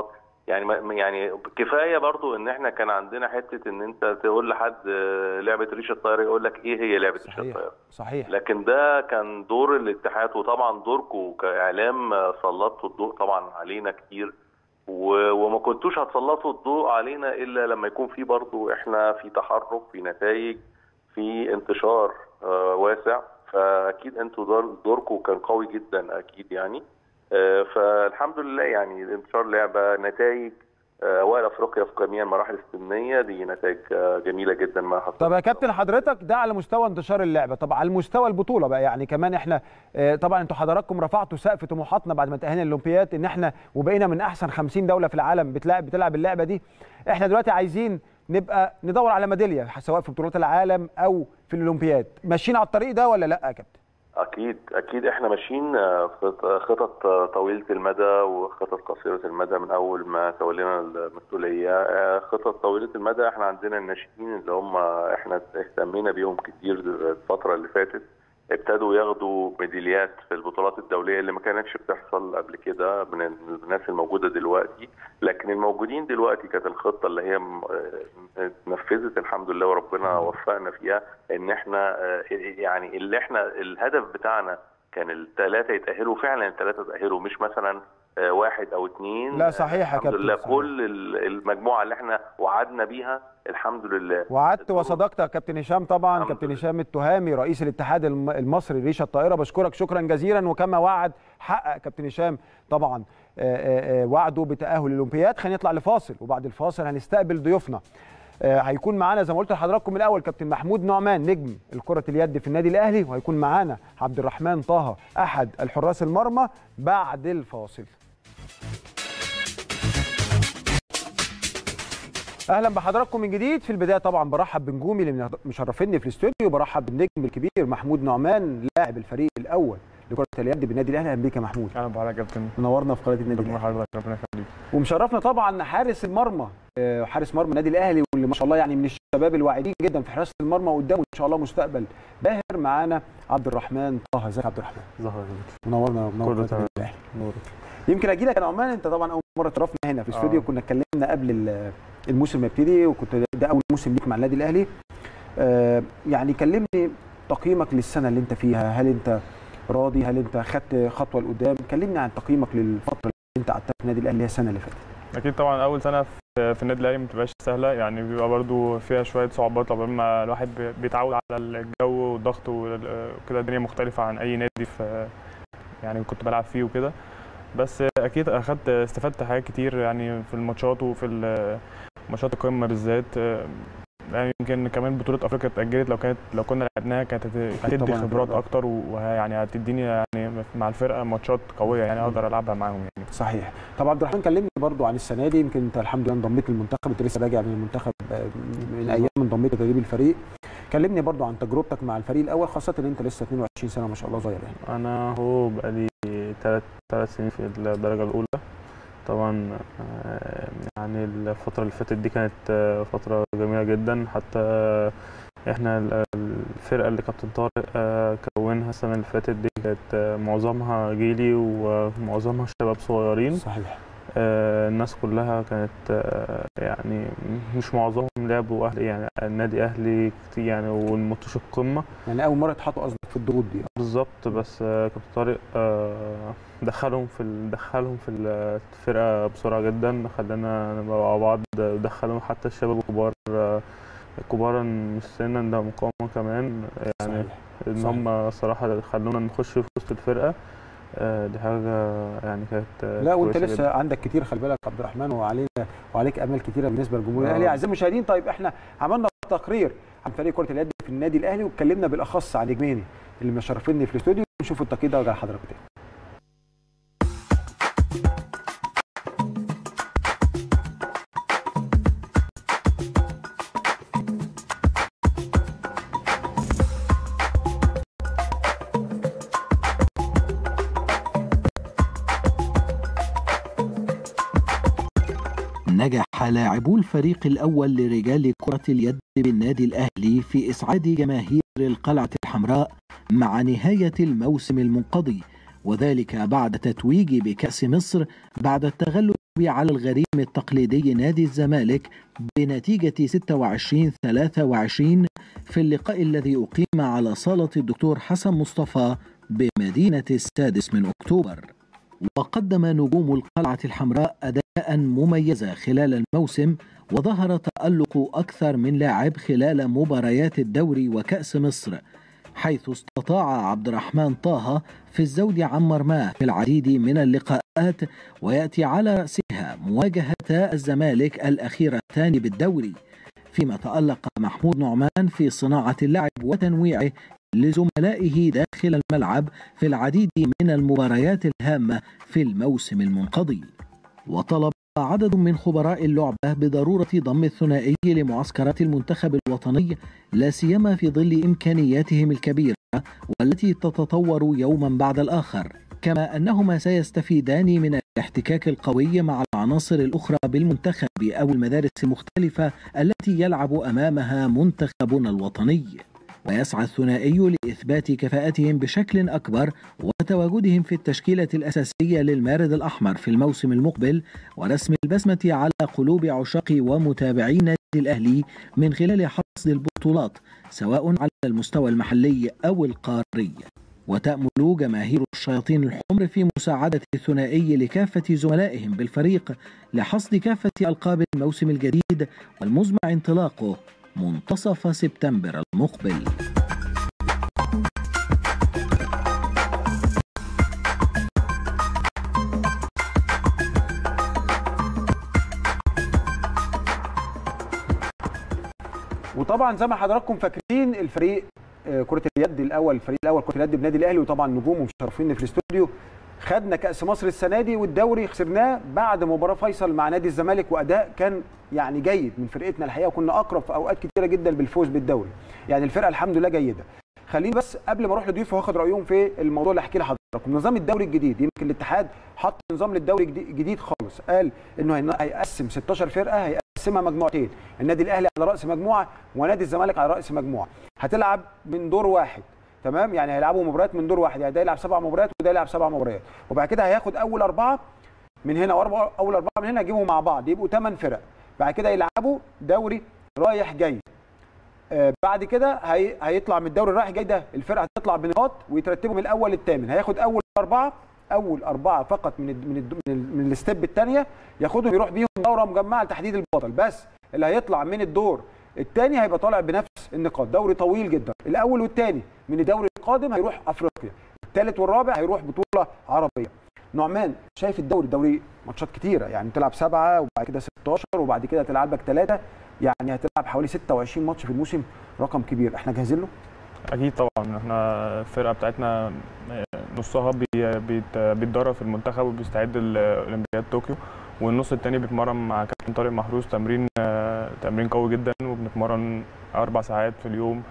يعني ما- يعني كفايه برضو ان احنا كان عندنا حته ان انت تقول لحد آه، لعبه ريش الطايره يقول لك ايه هي لعبه ريش صحيح الطايره صحيح لكن ده كان دور الاتحاد وطبعا دوركم كاعلام آه، سلطتوا الضوء طبعا علينا كتير و- وما كنتوش هتسلطوا الضوء علينا الا لما يكون في برضو احنا في تحرك في نتائج في انتشار آه، واسع فاكيد انتوا دور دوركم كان قوي جدا اكيد يعني آه، فالحمد لله يعني انتشار لعبه نتائج آه، اوائل افريقيا في جميع المراحل السنيه دي نتائج آه، جميله جدا ما حصلت طب يا كابتن حضرتك ده على مستوى انتشار اللعبه طب على المستوى البطوله بقى يعني كمان احنا آه، طبعا انتوا حضراتكم رفعتوا سقف طموحاتنا بعد ما انتهينا الاولمبياد ان احنا وبقينا من احسن 50 دوله في العالم بتلعب بتلعب اللعبه دي احنا دلوقتي عايزين نبقى ندور على ميداليه سواء في بطولات العالم او في الاولمبياد ماشيين على الطريق ده ولا لا يا كابتن اكيد اكيد احنا ماشيين آه، في خطط آه، طويله المدى وخطط قصيره المدى من اول ما تولينا المسؤوليه آه، خطط طويله المدى احنا عندنا الناشئين اللي هم احنا اهتمينا بيهم كتير الفتره اللي فاتت ابتدوا ياخدوا ميداليات في البطولات الدوليه اللي ما كانتش بتحصل قبل كده من الناس الموجوده دلوقتي لكن الموجودين دلوقتي كانت الخطه اللي هي م- آه، اتنفذت الحمد لله وربنا وفقنا فيها ان احنا آه، يعني اللي احنا الهدف بتاعنا كان الثلاثه يتاهلوا فعلا الثلاثه تاهلوا مش مثلا آه، واحد او اثنين لا صحيح يا الحمد كابتن لله صحيح. كل ال- المجموعه اللي احنا وعدنا بيها الحمد لله وعدت وصدقت يا كابتن هشام طبعا الحمد كابتن لله. هشام التهامي رئيس الاتحاد الم- المصري لريشه الطائره بشكرك شكرا جزيلا وكما وعد حقق كابتن هشام طبعا آه، آه، آه، وعده بتاهل الاولمبياد خلينا نطلع لفاصل وبعد الفاصل هنستقبل ضيوفنا آه، هيكون معانا زي ما قلت لحضراتكم من الاول كابتن محمود نعمان نجم الكره اليد في النادي الاهلي وهيكون معانا عبد الرحمن طه احد الحراس المرمى بعد الفاصل اهلا بحضراتكم من جديد في البدايه طبعا برحب بنجومي اللي مشرفيني في الاستوديو برحب بالنجم الكبير محمود نعمان لاعب الفريق الاول لكره اليد بالنادي الاهلي اهلا بيك يا محمود اهلا بحضرتك يا كابتن منورنا في قناه النادي ربنا الاهلي حضرتك ربنا يخليك ومشرفنا طبعا حارس المرمى آه، حارس مرمى النادي الاهلي واللي ما شاء الله يعني من الشباب الواعدين جدا في حراسه المرمى قدامه ان شاء الله مستقبل باهر معانا عبد الرحمن طه ازيك يا عبد الرحمن ظهر منورنا منور كله قناة تمام. النادي الأهلي. نور يمكن اجي لك يا نعمان انت طبعا اول مره تشرفنا هنا في الاستوديو آه. كنا اتكلمنا قبل ال- الموسم ما يبتدي وكنت ده اول موسم ليك مع النادي الاهلي آه، يعني كلمني تقييمك للسنه اللي انت فيها هل انت راضي هل انت خدت خطوه لقدام كلمني عن تقييمك للفتره اللي انت قعدتها في النادي الاهلي هي السنه اللي فاتت اكيد طبعا اول سنه في في النادي الاهلي ما بتبقاش سهله يعني بيبقى برضو فيها شويه صعوبات لما ما الواحد بي- بيتعود على الجو والضغط وال- وكده الدنيا مختلفه عن اي نادي في يعني كنت بلعب فيه وكده بس اكيد اخدت استفدت حاجات كتير يعني في الماتشات وفي ال- ماتشات القمه بالذات يعني يمكن كمان بطوله افريقيا اتاجلت لو كانت لو كنا لعبناها كانت هت- هتدي طبعاً خبرات هتبقى. اكتر ويعني هتديني يعني مع الفرقه ماتشات قويه يعني اقدر العبها معاهم يعني صحيح طب عبد الرحمن كلمني برضو عن السنه دي يمكن انت الحمد لله انضميت للمنتخب انت لسه راجع من المنتخب آه، من ايام انضميت لتدريب الفريق كلمني برضو عن تجربتك مع الفريق الاول خاصه ان انت لسه 22 سنه ما شاء الله صغير يعني انا هو بقالي ثلاث ثلاث سنين في الدرجه الاولى طبعا آه، يعني الفتره اللي فاتت دي كانت آه، فتره جميله جدا حتى احنا ال- الفرقه اللي كابتن طارق آه، كونها السنه اللي فاتت دي كانت آه، معظمها جيلي ومعظمها شباب صغيرين صحيح آه، الناس كلها كانت آه، يعني مش معظمهم لعبوا اهلي يعني النادي اهلي كتير يعني والماتش القمه يعني اول مره اتحطوا قصدك في الضغوط دي بالظبط بس آه، كابتن طارق آه، دخلهم في ال- دخلهم في الفرقه بسرعه جدا خلانا نبقى مع بعض دخلهم حتى الشباب الكبار آه، كبارا مش سنا ده مقاومه كمان يعني صحيح. ان صحيح. هم صراحه خلونا نخش في وسط الفرقه آه، دي حاجه يعني كانت آه، لا وانت كويسة لسه جداً. عندك كتير خلي بالك عبد الرحمن وعلينا وعليك امال كتيره بالنسبه للجمهور آه. الاهلي اعزائي المشاهدين طيب احنا عملنا تقرير عن فريق كره اليد في النادي الاهلي واتكلمنا بالاخص عن نجمين اللي مشرفيني في الاستوديو نشوف التقرير ده وارجع لحضراتكم تاني نجح لاعبو الفريق الأول لرجال كرة اليد بالنادي الأهلي في إسعاد جماهير القلعة الحمراء مع نهاية الموسم المنقضي وذلك بعد تتويج بكأس مصر بعد التغلب على الغريم التقليدي نادي الزمالك بنتيجة 26 23 في اللقاء الذي أقيم على صالة الدكتور حسن مصطفى بمدينة السادس من أكتوبر وقدم نجوم القلعة الحمراء أداء مميزا خلال الموسم وظهر تألق أكثر من لاعب خلال مباريات الدوري وكأس مصر حيث استطاع عبد الرحمن طه في الزود عن مرماه في العديد من اللقاءات ويأتي على رأسها مواجهة الزمالك الأخيرتان بالدوري فيما تألق محمود نعمان في صناعة اللعب وتنويعه لزملائه داخل الملعب في العديد من المباريات الهامة في الموسم المنقضي وطلب عدد من خبراء اللعبة بضرورة ضم الثنائي لمعسكرات المنتخب الوطني لا سيما في ظل إمكانياتهم الكبيرة والتي تتطور يوما بعد الآخر كما أنهما سيستفيدان من الاحتكاك القوي مع العناصر الأخرى بالمنتخب أو المدارس المختلفة التي يلعب أمامها منتخبنا الوطني ويسعى الثنائي لإثبات كفاءتهم بشكل أكبر وتواجدهم في التشكيلة الأساسية للمارد الأحمر في الموسم المقبل ورسم البسمة على قلوب عشاق ومتابعي النادي الأهلي من خلال حصد البطولات سواء على المستوى المحلي أو القاري وتأمل جماهير الشياطين الحمر في مساعدة الثنائي لكافة زملائهم بالفريق لحصد كافة ألقاب الموسم الجديد والمزمع انطلاقه منتصف سبتمبر المقبل وطبعا زي ما حضراتكم فاكرين الفريق آه، كرة اليد الأول الفريق الأول كرة اليد بالنادي الأهلي وطبعا نجوم مشرفين في الاستوديو خدنا كأس مصر السنة دي والدوري خسرناه بعد مباراة فيصل مع نادي الزمالك وأداء كان يعني جيد من فرقتنا الحقيقة وكنا أقرب في أوقات كتيرة جدا بالفوز بالدوري يعني الفرقة الحمد لله جيدة خليني بس قبل ما اروح لضيوفي واخد رايهم في الموضوع اللي احكي لحضراتكم نظام الدوري الجديد يمكن الاتحاد حط نظام للدوري جديد جديد خالص قال انه هين- هيقسم 16 فرقه هيقسمها مجموعتين النادي الاهلي على راس مجموعه ونادي الزمالك على راس مجموعه هتلعب من دور واحد تمام يعني هيلعبوا مباريات من دور واحد يعني ده يلعب سبع مباريات وده يلعب سبع مباريات وبعد كده هياخد اول اربعه من هنا واربعه اول اربعه من هنا يجيبهم مع بعض يبقوا ثمان فرق بعد كده يلعبوا دوري رايح جاي آه، بعد كده هي... هيطلع من الدوري الرايح جاي ده الفرقه هتطلع بنقاط ويترتبوا من الاول للثامن هياخد اول اربعه اول اربعه فقط من ال... من ال... من, ال... من الستيب الثانيه ياخدهم يروح بيهم دوره مجمعه لتحديد البطل بس اللي هيطلع من الدور الثاني هيبقى طالع بنفس النقاط دوري طويل جدا الاول والثاني من الدوري القادم هيروح افريقيا الثالث والرابع هيروح بطوله عربيه نعمان شايف الدوري الدوري ماتشات كتيره يعني تلعب سبعه وبعد كده 16 وبعد كده تلعب لك ثلاثه يعني هتلعب حوالي 26 ماتش في الموسم رقم كبير احنا جاهزين له؟ اكيد طبعا احنا الفرقه بتاعتنا نصها بي- بيت- بيتدرب في المنتخب وبيستعد لاولمبياد طوكيو والنص التاني بيتمرن مع كابتن طارق محروس تمرين آه، تمرين قوي جدا وبنتمرن اربع ساعات في اليوم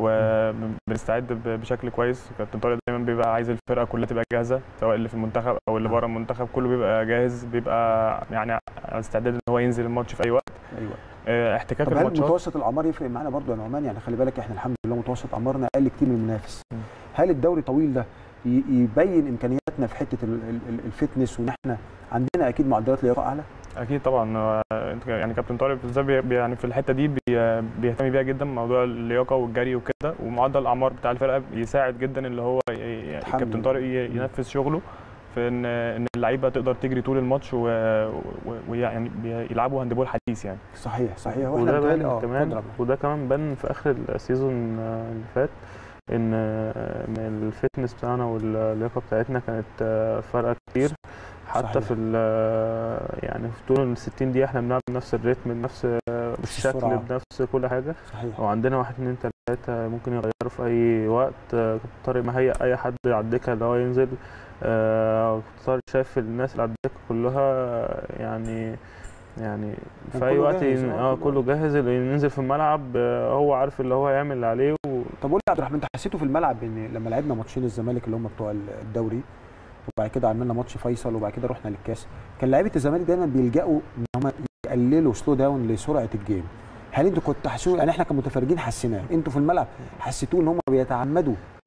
وبنستعد ب- بشكل كويس كابتن طارق دايما بيبقى عايز الفرقه كلها تبقى جاهزه سواء اللي في المنتخب او اللي بره المنتخب كله بيبقى جاهز بيبقى يعني على استعداد ان هو ينزل الماتش في اي وقت ايوه آه، احتكاك طب هل الماتشات متوسط الاعمار يفرق معانا برضو يا نعمان يعني خلي بالك احنا الحمد لله متوسط اعمارنا اقل كتير من المنافس هل الدوري طويل ده ي- يبين امكانياتنا في حته ال- ال- ال- الفتنس وان احنا عندنا اكيد معدلات لياقه اعلى اكيد طبعا هو انت يعني كابتن طارق بالذات بي- بي- يعني في الحته دي بي- بيهتم بيها جدا موضوع اللياقه والجري وكده ومعدل الاعمار بتاع الفرقه يساعد جدا اللي هو ي- ي- يتحمل. كابتن طارق ي- ينفذ شغله في ان ان اللعيبه تقدر تجري طول الماتش و- و- ويعني بي- يلعبوا هاندبول حديث يعني صحيح صحيح واحنا وده بنتهيألي- بان اه اتفضل كمان يا عبد وده كمان بان في اخر السيزون آه، اللي فات ان آه، ان الفتنس بتاعنا واللياقه بتاعتنا كانت آه، فارقه كتير حتى صحيح. في ال- يعني في طول ال 60 دقيقه احنا بنلعب بنفس الريتم بنفس آه، الشكل السرعة. بنفس كل حاجه صحيح وعندنا واحد اتنين تلاته ممكن يغيروا في اي وقت آه، كابتن طارق مهيأ اي حد على الدكه اللي هو ينزل آه، كابتن طارق شايف الناس اللي على الدكه كلها آه، يعني يعني كان في اي كله وقت جاهز، ين- آه، اه كله كله جاهز اللي ينزل في الملعب آه، هو عارف اللي هو هيعمل اللي عليه و... طب قول لي يا عبد الرحمن انت حسيته في الملعب ان لما لعبنا ماتشين الزمالك اللي هم بتوع الدوري وبعد كده عملنا ماتش فيصل وبعد كده رحنا للكاس كان لعيبه الزمالك دايما بيلجأوا ان هم يقللوا سلو داون لسرعه الجيم هل انتوا كنتوا حاسين يعني احنا كمتفرجين حسيناه انتوا في الملعب حسيتوه ان هم بيتعمدوا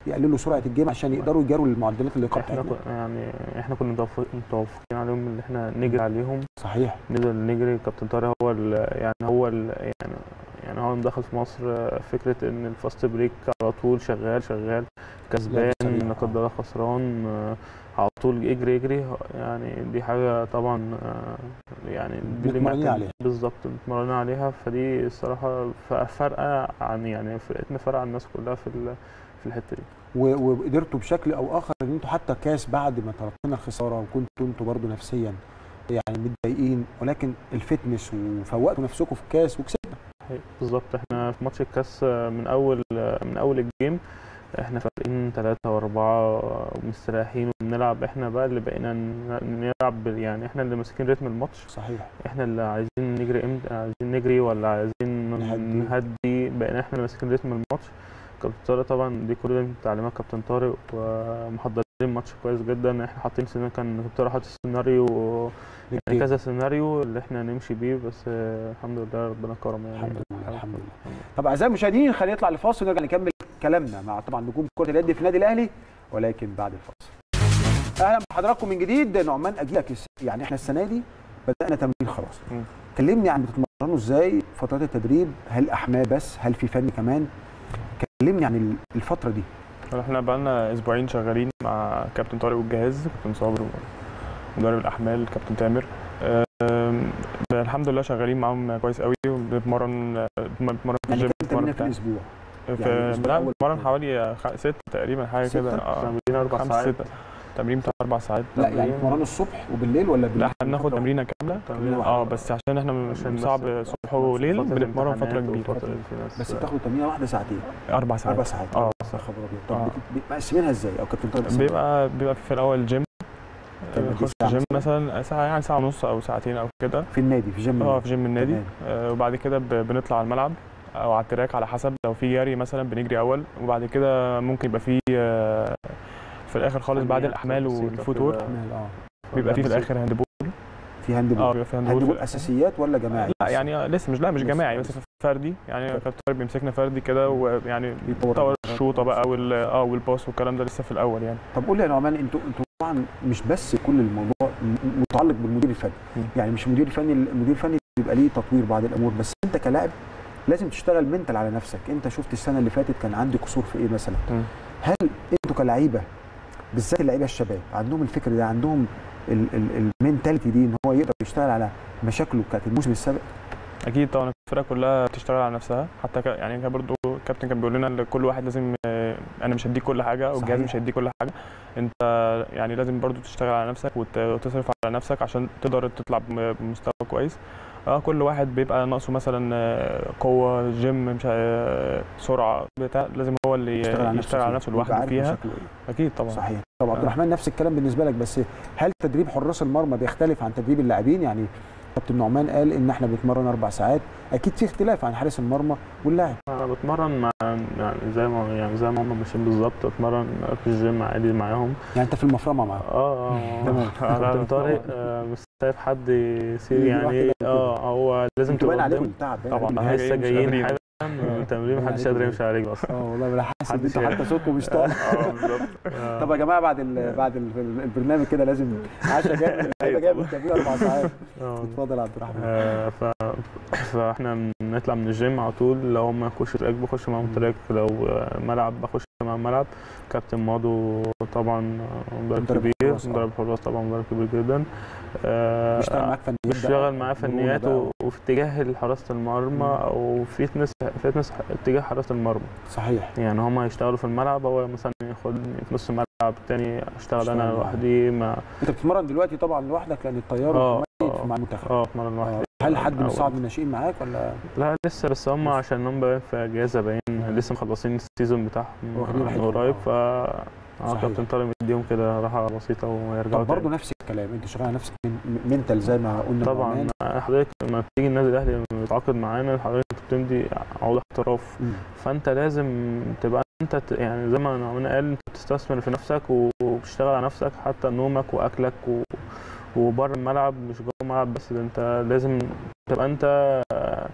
يقللوا سرعه الجيم عشان يقدروا يجاروا المعدلات اللياقه احنا بتاعتنا كن- يعني احنا كنا متوافق- متوافقين عليهم اللي احنا نجري عليهم صحيح نقدر نجري كابتن طارق هو ال- يعني هو ال- يعني يعني هو مدخل في مصر آه، فكره ان الفاست بريك على طول شغال شغال كسبان سريع، لا قدر الله خسران آه، على طول يجري يجري يعني دي حاجه طبعا آه، يعني دي اللي متمرنين معتمد- عليها. بالظبط متمرنين عليها فدي الصراحه ف- فارقه عن يعني فرقتنا فارقه عن الناس كلها في ال- في الحته دي و- وقدرتوا بشكل او اخر ان انتوا حتى كاس بعد ما تلقينا الخساره وكنتوا انتوا برضو نفسيا يعني متضايقين ولكن الفتنس وفوقتوا نفسكم في الكاس وكسبنا هي- بالظبط احنا في ماتش الكاس آه، من اول آه، من اول الجيم احنا فارقين ثلاثة وأربعة ومستريحين وبنلعب احنا بقى اللي بقينا ن- نلعب بال- يعني احنا اللي ماسكين رتم الماتش صحيح احنا اللي عايزين نجري امتى عايزين نجري ولا عايزين نهدي. نهدي بقينا احنا اللي ماسكين رتم الماتش كابتن طارق طبعا دي كل ده من تعليمات كابتن طارق ومحضرين ماتش كويس جدا احنا حاطين سيناريو كان كابتن طارق حاطط سيناريو يعني للجيم. كذا سيناريو اللي احنا نمشي بيه بس آه، الحمد لله ربنا كرم يعني الحمد لله الحمد لله طب اعزائي المشاهدين خلينا نطلع لفاصل ونرجع نكمل كلامنا مع طبعا نجوم كره اليد في النادي الاهلي ولكن بعد الفاصل اهلا بحضراتكم من جديد نعمان اجيلك الس- يعني احنا السنه دي بدانا تمرين خلاص مم. كلمني عن بتتمرنوا ازاي فترات التدريب هل احماء بس هل في فني كمان كلمني عن ال- الفتره دي احنا بقالنا اسبوعين شغالين مع كابتن طارق والجهاز كابتن صابر ومدرب الاحمال كابتن تامر أم، الحمد لله شغالين معاهم كويس قوي وبنتمرن بنتمرن في يعني الجيم كام تمرين بنتمرن في بتاع الاسبوع في يعني الأسبوع لا الأول بنتمرن كام؟ حوالي خ- ست تقريبا حاجه ستة؟ كده اه تمرين اربع خمس ساعات ستة تمرين بتاع اربع ساعات لا يعني بتتمرنوا الصبح وبالليل ولا لا بالليل؟ احنا بناخد فترة تمرينه كامله تمرينة اه واحدة. بس عشان احنا عشان بس- صعب صبح وليل فترة بنتمرن فتره امتحانات كبيره وفترة في ناس- بس بتاخدوا تمرينه واحده ساعتين اربع ساعات اربع ساعات اه يا خبر ابيض طب آه. بت- بت- مقسمينها ازاي او كابتن طارق بيقسمها بيبقى بيبقى في الاول جيم كام قد إيه نخش ساعة جيم مثلاً؟ مثلا ساعه يعني ساعه ونص او ساعتين او كده في النادي في جيم اه النادي. في جيم النادي تمام. آه وبعد كده ب- بنطلع على الملعب او على التراك على حسب لو في جري مثلا بنجري اول وبعد كده ممكن يبقى في آه في الاخر خالص بعد فنيات الاحمال بسيطة والفوت كده. وورك أحمال، اه بيبقى في في الاخر هاند بول في هاند اه بول بيبقى في هاند هاند بول في بول الآخر. اساسيات ولا جماعي لا بس؟ يعني آه، لسه مش لا مش لسه، جماعي لسه. بس فردي يعني فردي. كابتن طارق بيمسكنا فردي كده ويعني بيطور طور الناس. الشوطه بقى وال اه والباص والكلام ده لسه في الاول يعني طب قول لي يا نعمان انتوا انتوا طبعا مش بس كل الموضوع م- متعلق بالمدير الفني مم. يعني مش المدير الفني المدير الفني بيبقى ليه تطوير بعض الامور بس انت كلاعب لازم تشتغل منتال على نفسك انت شفت السنه اللي فاتت كان عندي قصور في ايه مثلا مم. هل انتوا كلعيبه بالذات اللعيبه الشباب عندهم الفكر ده عندهم المينتاليتي دي ان هو يقدر يشتغل على مشاكله بتاعت الموسم السابق اكيد طبعا الفرقه كلها بتشتغل على نفسها حتى ك... يعني كان برضو الكابتن كان بيقول لنا ان كل واحد لازم آه، انا مش هديك كل حاجه والجهاز صحيح. مش هيديك كل حاجه انت يعني لازم برضو تشتغل على نفسك وت... وتصرف على نفسك عشان تقدر تطلع بم- بمستوى كويس اه كل واحد بيبقى ناقصه مثلا آه، قوه جيم مش آه، سرعه بتاع لازم هو اللي يشتغل على يشتغل على فيه. نفسه ويبقى لوحده عارف فيها مشاكله ايه اكيد طبعا صحيح طب عبد آه. الرحمن نفس الكلام بالنسبه لك بس هل تدريب حراس المرمى بيختلف عن تدريب اللاعبين يعني كابتن نعمان قال ان احنا بنتمرن اربع ساعات اكيد في اختلاف عن حارس المرمى واللاعب انا بتمرن مع يعني زي ما يعني زي ما هم ماشيين بالظبط اتمرن في الجيم عادي معاهم يعني انت في المفرمه معاهم اه اه تمام. كابتن طارق آه، مش سايب حد يسير يجي يعني واحد ايه كده اه هو لازم انتوا باين تبقى عليكم قدام التعب باين طبعا. عليكم. لسه مش جايين قادرين. حالا من التمرين باين محدش عليكم. قادر يمشي على رجله اصلا اه والله انا حاسس ان محدش انتوا حتى صوتكم مش طالع اه بالظبط آه. طب يا جماعه بعد ال بعد ال البرنامج كده لازم عشاء جامد اللعيبه جايه من التمرين اربع ساعات آه. اتفضل يا عبد الرحمن آه، ف... فاحنا بنطلع من الجيم على طول لو هم يخش تراك بخش معاهم تراك لو آه، ملعب بخش معاهم ملعب كابتن ماضو طبعا آه، مدرب مدرب كبير حراس، آه. مدرب حراس طبعا مدرب كبير جدا آه، بيشتغل معاك فنيات بيشتغل معاه فنيات بقى. و- وفي اتجاه حراسه المرمى او فيتنس فيتنس اتجاه حراسه المرمى صحيح يعني هما يشتغلوا في الملعب هو مثلا ياخدني في نص الملعب التاني اشتغل اشتغل انا معاه. لوحدي مع انت بتتمرن دلوقتي طبعا لوحدك لان الطيار اه ميت اه مع المنتخب اه اتمرن آه. لوحدي هل حد من أول. صعب من الناشئين معاك ولا لا لسه بس هم عشان هم باين في اجازه باين لسه مخلصين السيزون بتاعهم واخدين من راحتهم. قريب ف صحيح. اه كابتن طارق مديهم كده راحه بسيطه ويرجعوا طب برضه تاني. نفس الكلام انت شغال على نفسك من- منتال زي ما قلنا طبعا نعمان. حضرتك لما تيجي النادي الاهلي يتعاقد معانا حضرتك بتمضي عقود احتراف مم. فانت لازم تبقى انت ت- يعني زي ما نعمان قال انت بتستثمر في نفسك وبتشتغل على نفسك حتى نومك واكلك و... وبره الملعب مش جوه الملعب بس ده انت لازم تبقى انت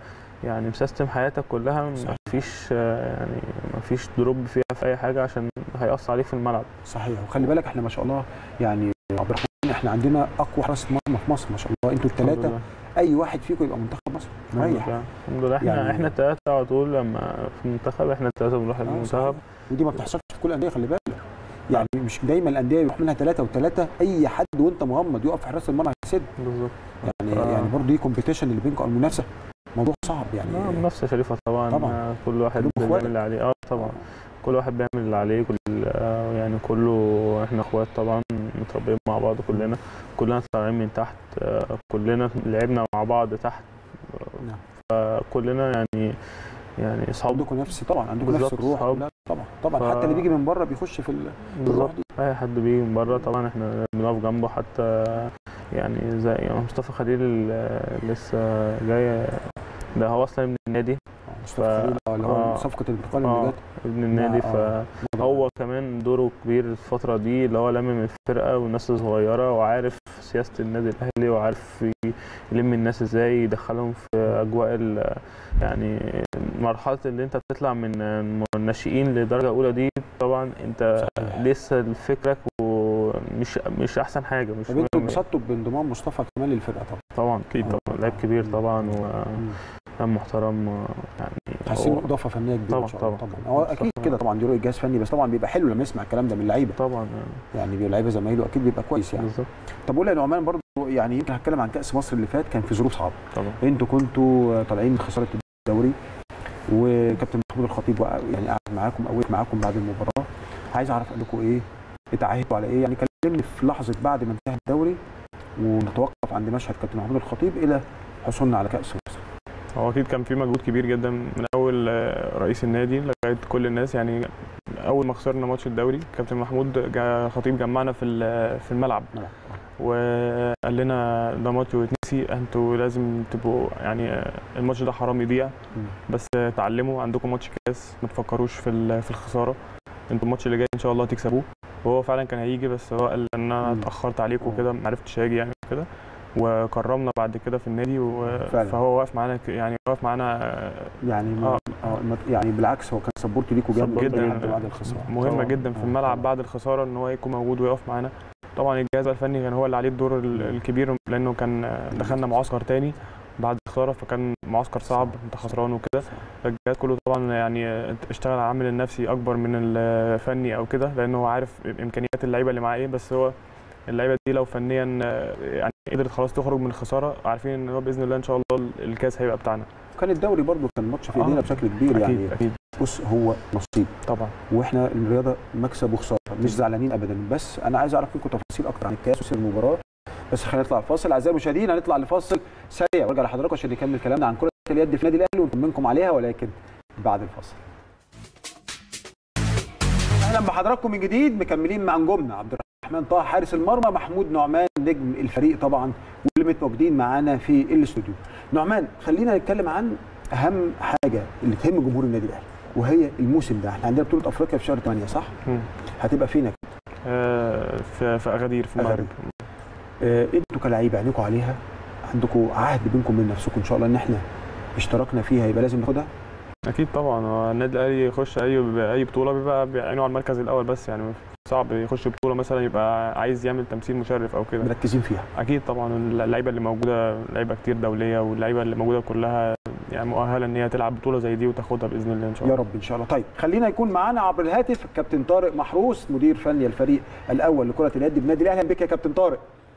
يعني مسيستم حياتك كلها مفيش آه، يعني مفيش دروب فيها في اي حاجه عشان هيأثر عليك في الملعب صحيح وخلي بالك احنا ما شاء الله يعني عبد الرحمن احنا عندنا اقوى حراسه مرمى في مصر ما شاء الله انتوا الحمد الثلاثه لله. اي واحد فيكم يبقى منتخب مصر الحمد مريح لله الحمد لله احنا يعني- يعني احنا الثلاثه على طول لما في المنتخب احنا الثلاثه بنروح آه، المنتخب ودي ما بتحصلش في كل الانديه خلي بالك يعني مش دايما الانديه يروح منها ثلاثه وثلاثه اي حد وانت مغمض يقف في حراسه المرمى هيسد بالظبط يعني آه. يعني برضه دي كومبيتيشن اللي بينكم او المنافسه موضوع صعب يعني اه منافسه شريفه طبعا طبعاً. آه، كل واحد كلهم بيعمل إخوات. اللي عليه اه طبعا كل واحد بيعمل اللي عليه كل آه، يعني كله احنا اخوات طبعا متربيين مع بعض كلنا كلنا طالعين من تحت آه، كلنا لعبنا مع بعض تحت نعم. فكلنا يعني يعني اصحاب عندكم نفس طبعا عندكم نفس بالظبط، الروح صحاب. لا طبعا طبعا ف- حتى اللي بيجي من بره بيخش في ال- بالظبط دي. اي حد بيجي من بره طبعا احنا بنقف جنبه حتى يعني زي يعني مصطفى خليل ال- لسه جاي ده هو اصلا ابن النادي مصطفى خليل آه، اللي هو آه. صفقه الانتقال اللي اه جت ابن النادي آه. فهو كمان دوره كبير الفترة دي اللي هو لمم الفرقة والناس الصغيرة وعارف سياسة النادي الأهلي وعارف ي- يلم الناس ازاي يدخلهم في أجواء ال- يعني مرحلة اللي انت بتطلع من الناشئين لدرجة أولى دي طبعا انت صحيح. لسه فكرك ومش مش أحسن حاجة مش طب انتوا مهم. انبسطتوا بانضمام مصطفى كمان للفرقه طبعا طبعا اكيد آه. طبعا لعيب كبير طبعا مم. وكان محترم يعني حاسين هو- اضافه فنيه كبيره طبعا ان شاء الله طبعا طبعا هو اكيد مصطفى- كده طبعا دي رؤيه جهاز فني بس طبعا بيبقى حلو لما يسمع الكلام ده من اللعيبه طبعا يعني بيبقى لعيبه زمايله اكيد بيبقى كويس يعني بالظبط طب قول يا نعمان برضو يعني يمكن هتكلم عن كاس مصر اللي فات كان في ظروف صعبه طبعا انتوا كنتوا طالعين من خساره الدوري وكابتن محمود الخطيب وقع- يعني قعد معاكم او وقف معاكم بعد المباراه عايز اعرف قال لكم ايه اتعاهدتوا على ايه يعني كلمني في لحظه بعد ما انتهى الدوري ونتوقف عند مشهد كابتن محمود الخطيب الى حصولنا على كاس مصر هو اكيد كان في مجهود كبير جدا من اول آه، رئيس النادي لغايه كل الناس يعني اول ما خسرنا ماتش الدوري كابتن محمود جا خطيب جمعنا في ال- في الملعب نعم. وقال لنا ده ماتش ويتنسي انتوا لازم تبقوا يعني آه، الماتش ده حرام يضيع مم. بس آه، اتعلموا عندكم ماتش كاس ما تفكروش في ال- في الخساره انتوا الماتش اللي جاي ان شاء الله تكسبوه وهو فعلا كان هيجي بس هو قال ان انا مم. اتاخرت عليكم آه. وكده ما عرفتش اجي يعني وكده وكرمنا بعد كده في النادي و... فعلا. فهو واقف معانا ك- يعني واقف معانا آه، يعني آه. آه. يعني بالعكس هو كان سبورت ليكوا جامد سبورت جدا جدا. حتى بعد الخساره مهمه طبعاً. جدا في آه، الملعب طبعاً. بعد الخساره ان هو يكون موجود ويقف معانا طبعا الجهاز الفني كان هو اللي عليه الدور ال- الكبير لانه كان آه، دخلنا معسكر تاني بعد الخساره فكان معسكر صعب انت خسران وكده الجهاز كله طبعا يعني آه، اشتغل على العامل النفسي اكبر من الفني او كده لانه هو عارف امكانيات اللعيبه اللي معاه ايه بس هو اللعيبه دي لو فنيا آه، يعني قدرت خلاص تخرج من الخساره عارفين ان هو باذن الله ان شاء الله الكاس هيبقى بتاعنا كان الدوري برضو كان ماتش في آه. ايدينا بشكل كبير يعني اكيد اكيد بص هو نصيب طبعا واحنا الرياضه مكسب وخساره مش زعلانين ابدا بس انا عايز اعرف منكم تفاصيل اكتر عن الكاس وسير المباراه بس خلينا نطلع فاصل اعزائي المشاهدين هنطلع لفاصل سريع وارجع لحضراتكم عشان نكمل كلامنا عن كره اليد في النادي الاهلي ونطمنكم عليها ولكن بعد الفاصل اهلا بحضراتكم من جديد مكملين مع نجومنا عبد الرحمن طه حارس المرمى محمود نعمان نجم الفريق طبعا واللي متواجدين معانا في الاستوديو نعمان خلينا نتكلم عن اهم حاجه اللي تهم جمهور النادي الاهلي وهي الموسم ده احنا عندنا بطوله افريقيا في شهر 8 صح مم. هتبقى فين يا آه، في في اغادير في المغرب آه، انتوا كلاعيبه عينيكم عليها عندكم عهد بينكم من نفسكم ان شاء الله ان احنا اشتركنا فيها يبقى لازم ناخدها اكيد طبعا هو النادي الاهلي يخش اي اي بطوله بيبقى بيعينوا على المركز الاول بس يعني صعب يخش بطوله مثلا يبقى عايز يعمل تمثيل مشرف او كده مركزين فيها اكيد طبعا اللعيبه اللي موجوده لعيبه كتير دوليه واللعيبه اللي موجوده كلها يعني مؤهله ان هي تلعب بطوله زي دي وتاخدها باذن الله ان شاء يا الله رب ان شاء الله طيب خلينا يكون معانا عبر الهاتف الكابتن طارق محروس مدير فني الفريق الاول لكره اليد بنادي الاهلي أهلاً بك يا كابتن طارق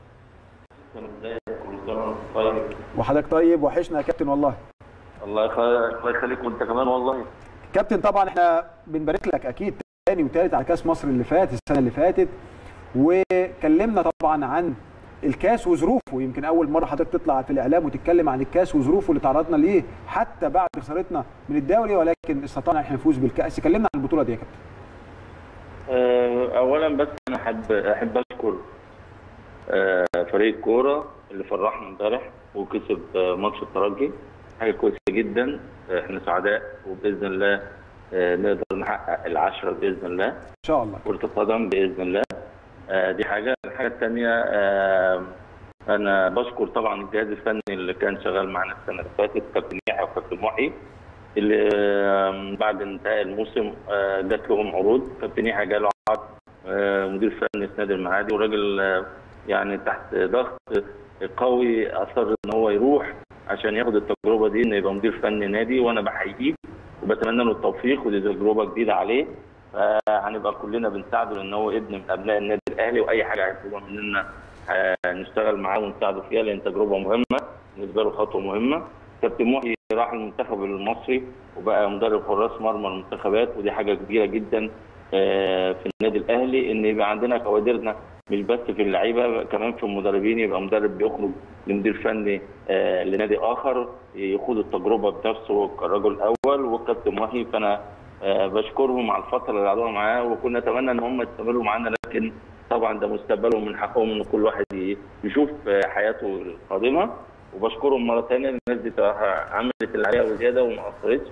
طيب وحضرتك طيب وحشنا يا كابتن والله الله يخليك الله يخليك وانت كمان والله كابتن طبعا احنا بنبارك لك اكيد تاني وتالت على كاس مصر اللي فات السنه اللي فاتت وكلمنا طبعا عن الكاس وظروفه يمكن اول مره حضرتك تطلع في الاعلام وتتكلم عن الكاس وظروفه اللي تعرضنا ليه حتى بعد خسارتنا من الدوري ولكن استطعنا احنا نفوز بالكاس كلمنا عن البطوله دي يا كابتن آه، اولا بس انا احب احب اشكر آه، فريق الكوره اللي فرحنا امبارح وكسب آه، ماتش الترجي حاجه كويسه جدا آه، احنا سعداء وباذن الله آه، نقدر نحقق العشره باذن الله ان شاء الله كره القدم باذن الله آه، دي حاجه الحاجه الثانيه انا بشكر طبعا الجهاز الفني اللي كان شغال معانا السنه اللي فاتت كابتن يحيى او كابتن محي اللي آم، بعد انتهاء الموسم آه، جات لهم عروض كابتن يحيى جاله عرض آه، مدير فني في نادي المعادي وراجل آه، يعني تحت ضغط قوي اصر ان هو يروح عشان ياخد التجربه دي انه يبقى مدير فني نادي وانا بحييه وبتمنى له التوفيق ودي تجربه جديده عليه فهنبقى كلنا بنساعده لان هو ابن من ابناء النادي الاهلي واي حاجه هيطلبها مننا آه، نشتغل معاه ونساعده فيها لان تجربه مهمه بالنسبه له خطوه مهمه كابتن محي راح المنتخب المصري وبقى مدرب حراس مرمى المنتخبات ودي حاجه كبيره جدا آه، في النادي الاهلي ان يبقى عندنا كوادرنا مش بس في اللعيبه كمان في المدربين يبقى مدرب بيخرج لمدير فني آه، لنادي اخر يخوض التجربه بنفسه كرجل اول والكابتن محي فانا آه، بشكرهم على الفتره اللي قعدوها معاه وكنا نتمنى ان هم يستمروا معانا لكن طبعا ده مستقبلهم من حقهم ان كل واحد ي- يشوف آه، حياته القادمه وبشكرهم مره ثانيه الناس دي بصراحة عملت اللي عليها وزياده وما قصرتش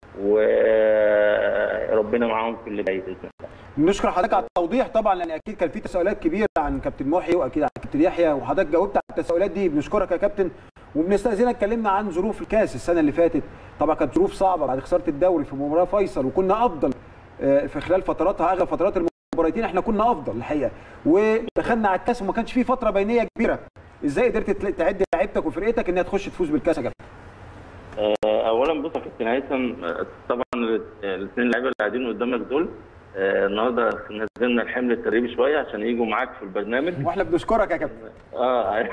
وربنا معاهم في اللي جاي باذن الله بنشكر حضرتك على التوضيح طبعا لان اكيد كان في تساؤلات كبيره عن كابتن محي واكيد عن كابتن يحيى وحضرتك جاوبت على التساؤلات دي بنشكرك يا كابتن وبنستاذنك اتكلمنا عن ظروف الكاس السنه اللي فاتت طبعا كانت ظروف صعبه بعد خساره الدوري في مباراه فيصل وكنا افضل آه، في خلال فتراتها اغلب فترات المباراتين احنا كنا افضل الحقيقه ودخلنا على الكاس وما كانش فيه فتره بينيه كبيره ازاي قدرت تل- تعد لعيبتك وفرقتك انها تخش تفوز بالكاس يا كابتن آه، اولا بص يا كابتن هيثم آه، طبعا الاثنين اللعيبه اللي قاعدين قدامك دول آه، النهارده نزلنا الحمل التدريبي شويه عشان يجوا معاك في البرنامج واحنا بنشكرك يا كابتن اه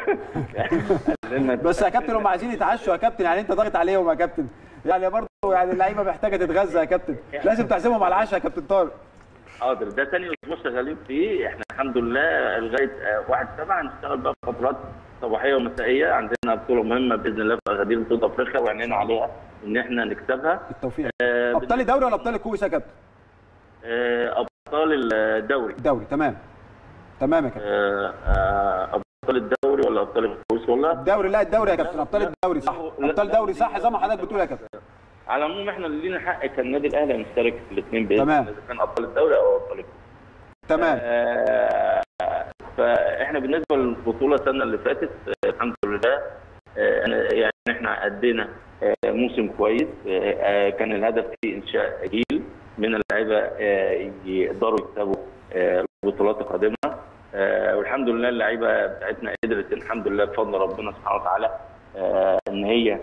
بس يا كابتن هم عايزين يتعشوا يا كابتن يعني انت ضاغط عليهم يا كابتن يعني برضه يعني اللعيبه محتاجه تتغذى يا كابتن لازم تعزمهم على العشاء يا كابتن طارق حاضر ده تاني اسبوع شغالين فيه احنا الحمد لله لغايه آه، واحد سبعه هنشتغل بقى في فترات صباحيه ومسائيه عندنا بطوله مهمه باذن الله في غدير بطوله افريقيا وعينينا عليها ان احنا نكسبها بالتوفيق آه، ابطال الدوري ولا ابطال الكؤوس يا كابتن آه، ابطال الدوري الدوري تمام تمام يا كابتن آه، آه، ابطال الدوري ولا ابطال الكؤوس والله الدوري لا الدوري يا كابتن ابطال الدوري صح ابطال الدوري صح زي ما حضرتك بتقول يا كابتن على العموم احنا اللي لينا حق كالنادي الاهلي نشترك في الاثنين باذن تمام. الله اذا كان ابطال الدوري او ابطال الكؤوس تمام آه، فاحنا بالنسبه للبطوله السنه اللي فاتت آه، الحمد لله آه، أنا- يعني احنا ادينا آه، موسم كويس آه، آه، كان الهدف فيه انشاء جيل من اللعيبه آه، يقدروا يكسبوا آه، البطولات القادمه آه، والحمد لله اللعيبه بتاعتنا قدرت الحمد لله بفضل ربنا سبحانه وتعالى آه، ان هي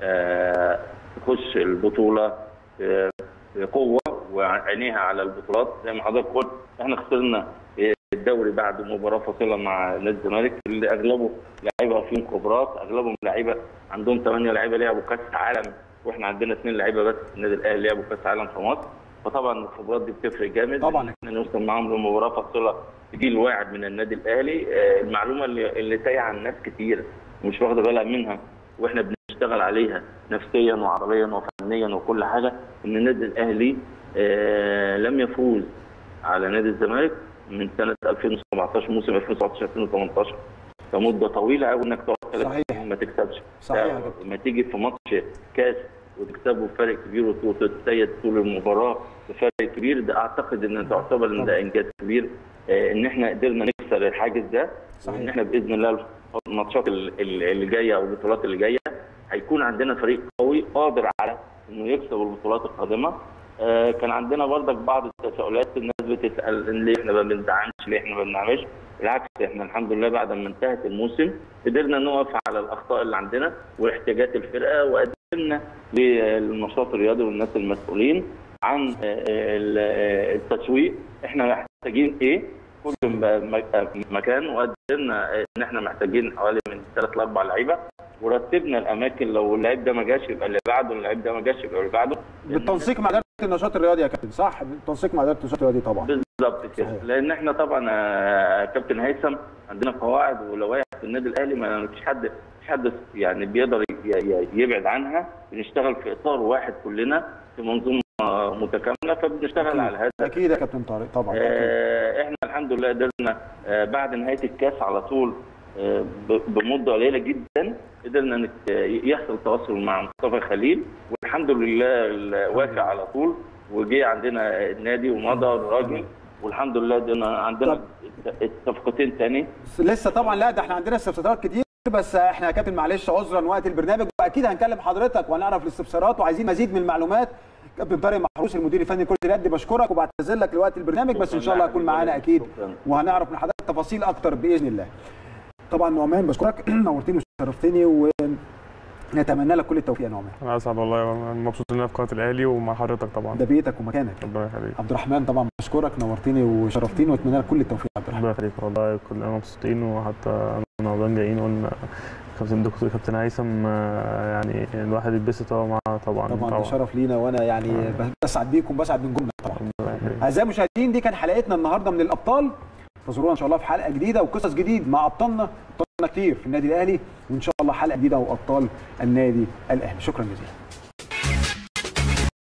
آه، تخش البطوله آه، بقوه وعينيها على البطولات زي ما حضرتك قلت احنا خسرنا الدوري بعد مباراه فاصله مع نادي الزمالك اللي اغلبه لعيبه فيهم خبرات اغلبهم لعيبه عندهم ثمانيه لعيبه لعبوا كاس عالم واحنا عندنا اثنين لعيبه بس في النادي الاهلي لعبوا كاس عالم في مصر فطبعا الخبرات دي بتفرق جامد طبعاً. إن احنا نوصل معاهم لمباراه فاصله جيل واعد من النادي الاهلي آه، المعلومه اللي, اللي تايهه عن ناس كتير مش واخده بالها منها واحنا بنشتغل عليها نفسيا وعربيا وفنيا وكل حاجه ان النادي الاهلي آه، لم يفوز على نادي الزمالك من سنه 2017 موسم 2017 2018 فمده طويله قوي انك تقعد ثلاث صحيح. سنين ما تكسبش صحيح يا ده كابتن. لما تيجي في ماتش كاس وتكسبه بفرق كبير وت- وتتسيد طول المباراه بفرق كبير ده اعتقد ان تعتبر ان ده انجاز كبير آه، ان احنا قدرنا نكسر الحاجز ده صحيح. وان احنا باذن الله الماتشات ال- ال- اللي جايه او البطولات اللي جايه هيكون عندنا فريق قوي قادر على انه يكسب البطولات القادمه آه، كان عندنا برضك بعض التساؤلات الناس بتسال إن ليه احنا ما بندعمش ليه احنا ما بنعملش بالعكس احنا الحمد لله بعد ما انتهت الموسم قدرنا نقف على الاخطاء اللي عندنا واحتياجات الفرقه وقدمنا للنشاط الرياضي والناس المسؤولين عن آه، ال- آه، التسويق احنا محتاجين ايه كل م- م- مكان وقدرنا ان احنا محتاجين حوالي من ثلاث لاربع لعيبه ورتبنا الاماكن لو اللعيب ده ما جاش يبقى اللي بعده اللعيب ده ما جاش يبقى اللي بعده بالتنسيق مع اداره النشاط الرياضي يا كابتن صح بالتنسيق مع اداره النشاط الرياضي طبعا بالظبط كده صحيح. لان احنا طبعا آه، كابتن هيثم عندنا قواعد ولوائح في النادي الاهلي ما فيش حد مفيش حد يعني بيقدر ي- ي- يبعد عنها بنشتغل في اطار واحد كلنا في منظومه متكامله فبنشتغل على هذا اكيد يا كابتن طارق طبعا أكيد. آه، احنا الحمد لله قدرنا آه، بعد نهايه الكاس على طول آه، ب- بمده قليله جدا قدرنا نت- يحصل تواصل مع مصطفى خليل والحمد لله ال- وافق على طول وجه عندنا النادي ومضى الراجل والحمد لله قدرنا عندنا الصفقتين تاني بس لسه طبعا لا ده احنا عندنا استفسارات كتير بس احنا يا كابتن معلش عذرا وقت البرنامج واكيد هنكلم حضرتك وهنعرف الاستفسارات وعايزين مزيد من المعلومات كابتن طارق محروس المدير الفني لكره اليد بشكرك وبعتذر لك لوقت البرنامج بس ان شاء الله هتكون معانا اكيد وهنعرف من حضرتك تفاصيل اكتر باذن الله طبعا نعمان بشكرك نورتني وشرفتني ونتمنى لك كل التوفيق يا نعمان انا اسعد والله مبسوط ان انا في قناه الاهلي ومع حضرتك طبعا ده بيتك ومكانك ربنا يخليك عبد الرحمن طبعا بشكرك نورتني وشرفتني واتمنى لك كل التوفيق يا عبد الرحمن ربنا يخليك والله كلنا مبسوطين وحتى انا ورمضان جايين قلنا كابتن دكتور كابتن هيثم آه، يعني الواحد يتبسط هو معاه طبعا طبعا ده شرف لينا وانا يعني بسعد بيكم بسعد من جمله طبعا ربنا يخليك. اعزائي المشاهدين دي كان حلقتنا النهارده من الابطال انتظرونا ان شاء الله في حلقه جديده وقصص جديد مع ابطالنا ابطالنا كتير في النادي الاهلي وان شاء الله حلقه جديده وابطال النادي الاهلي شكرا جزيلا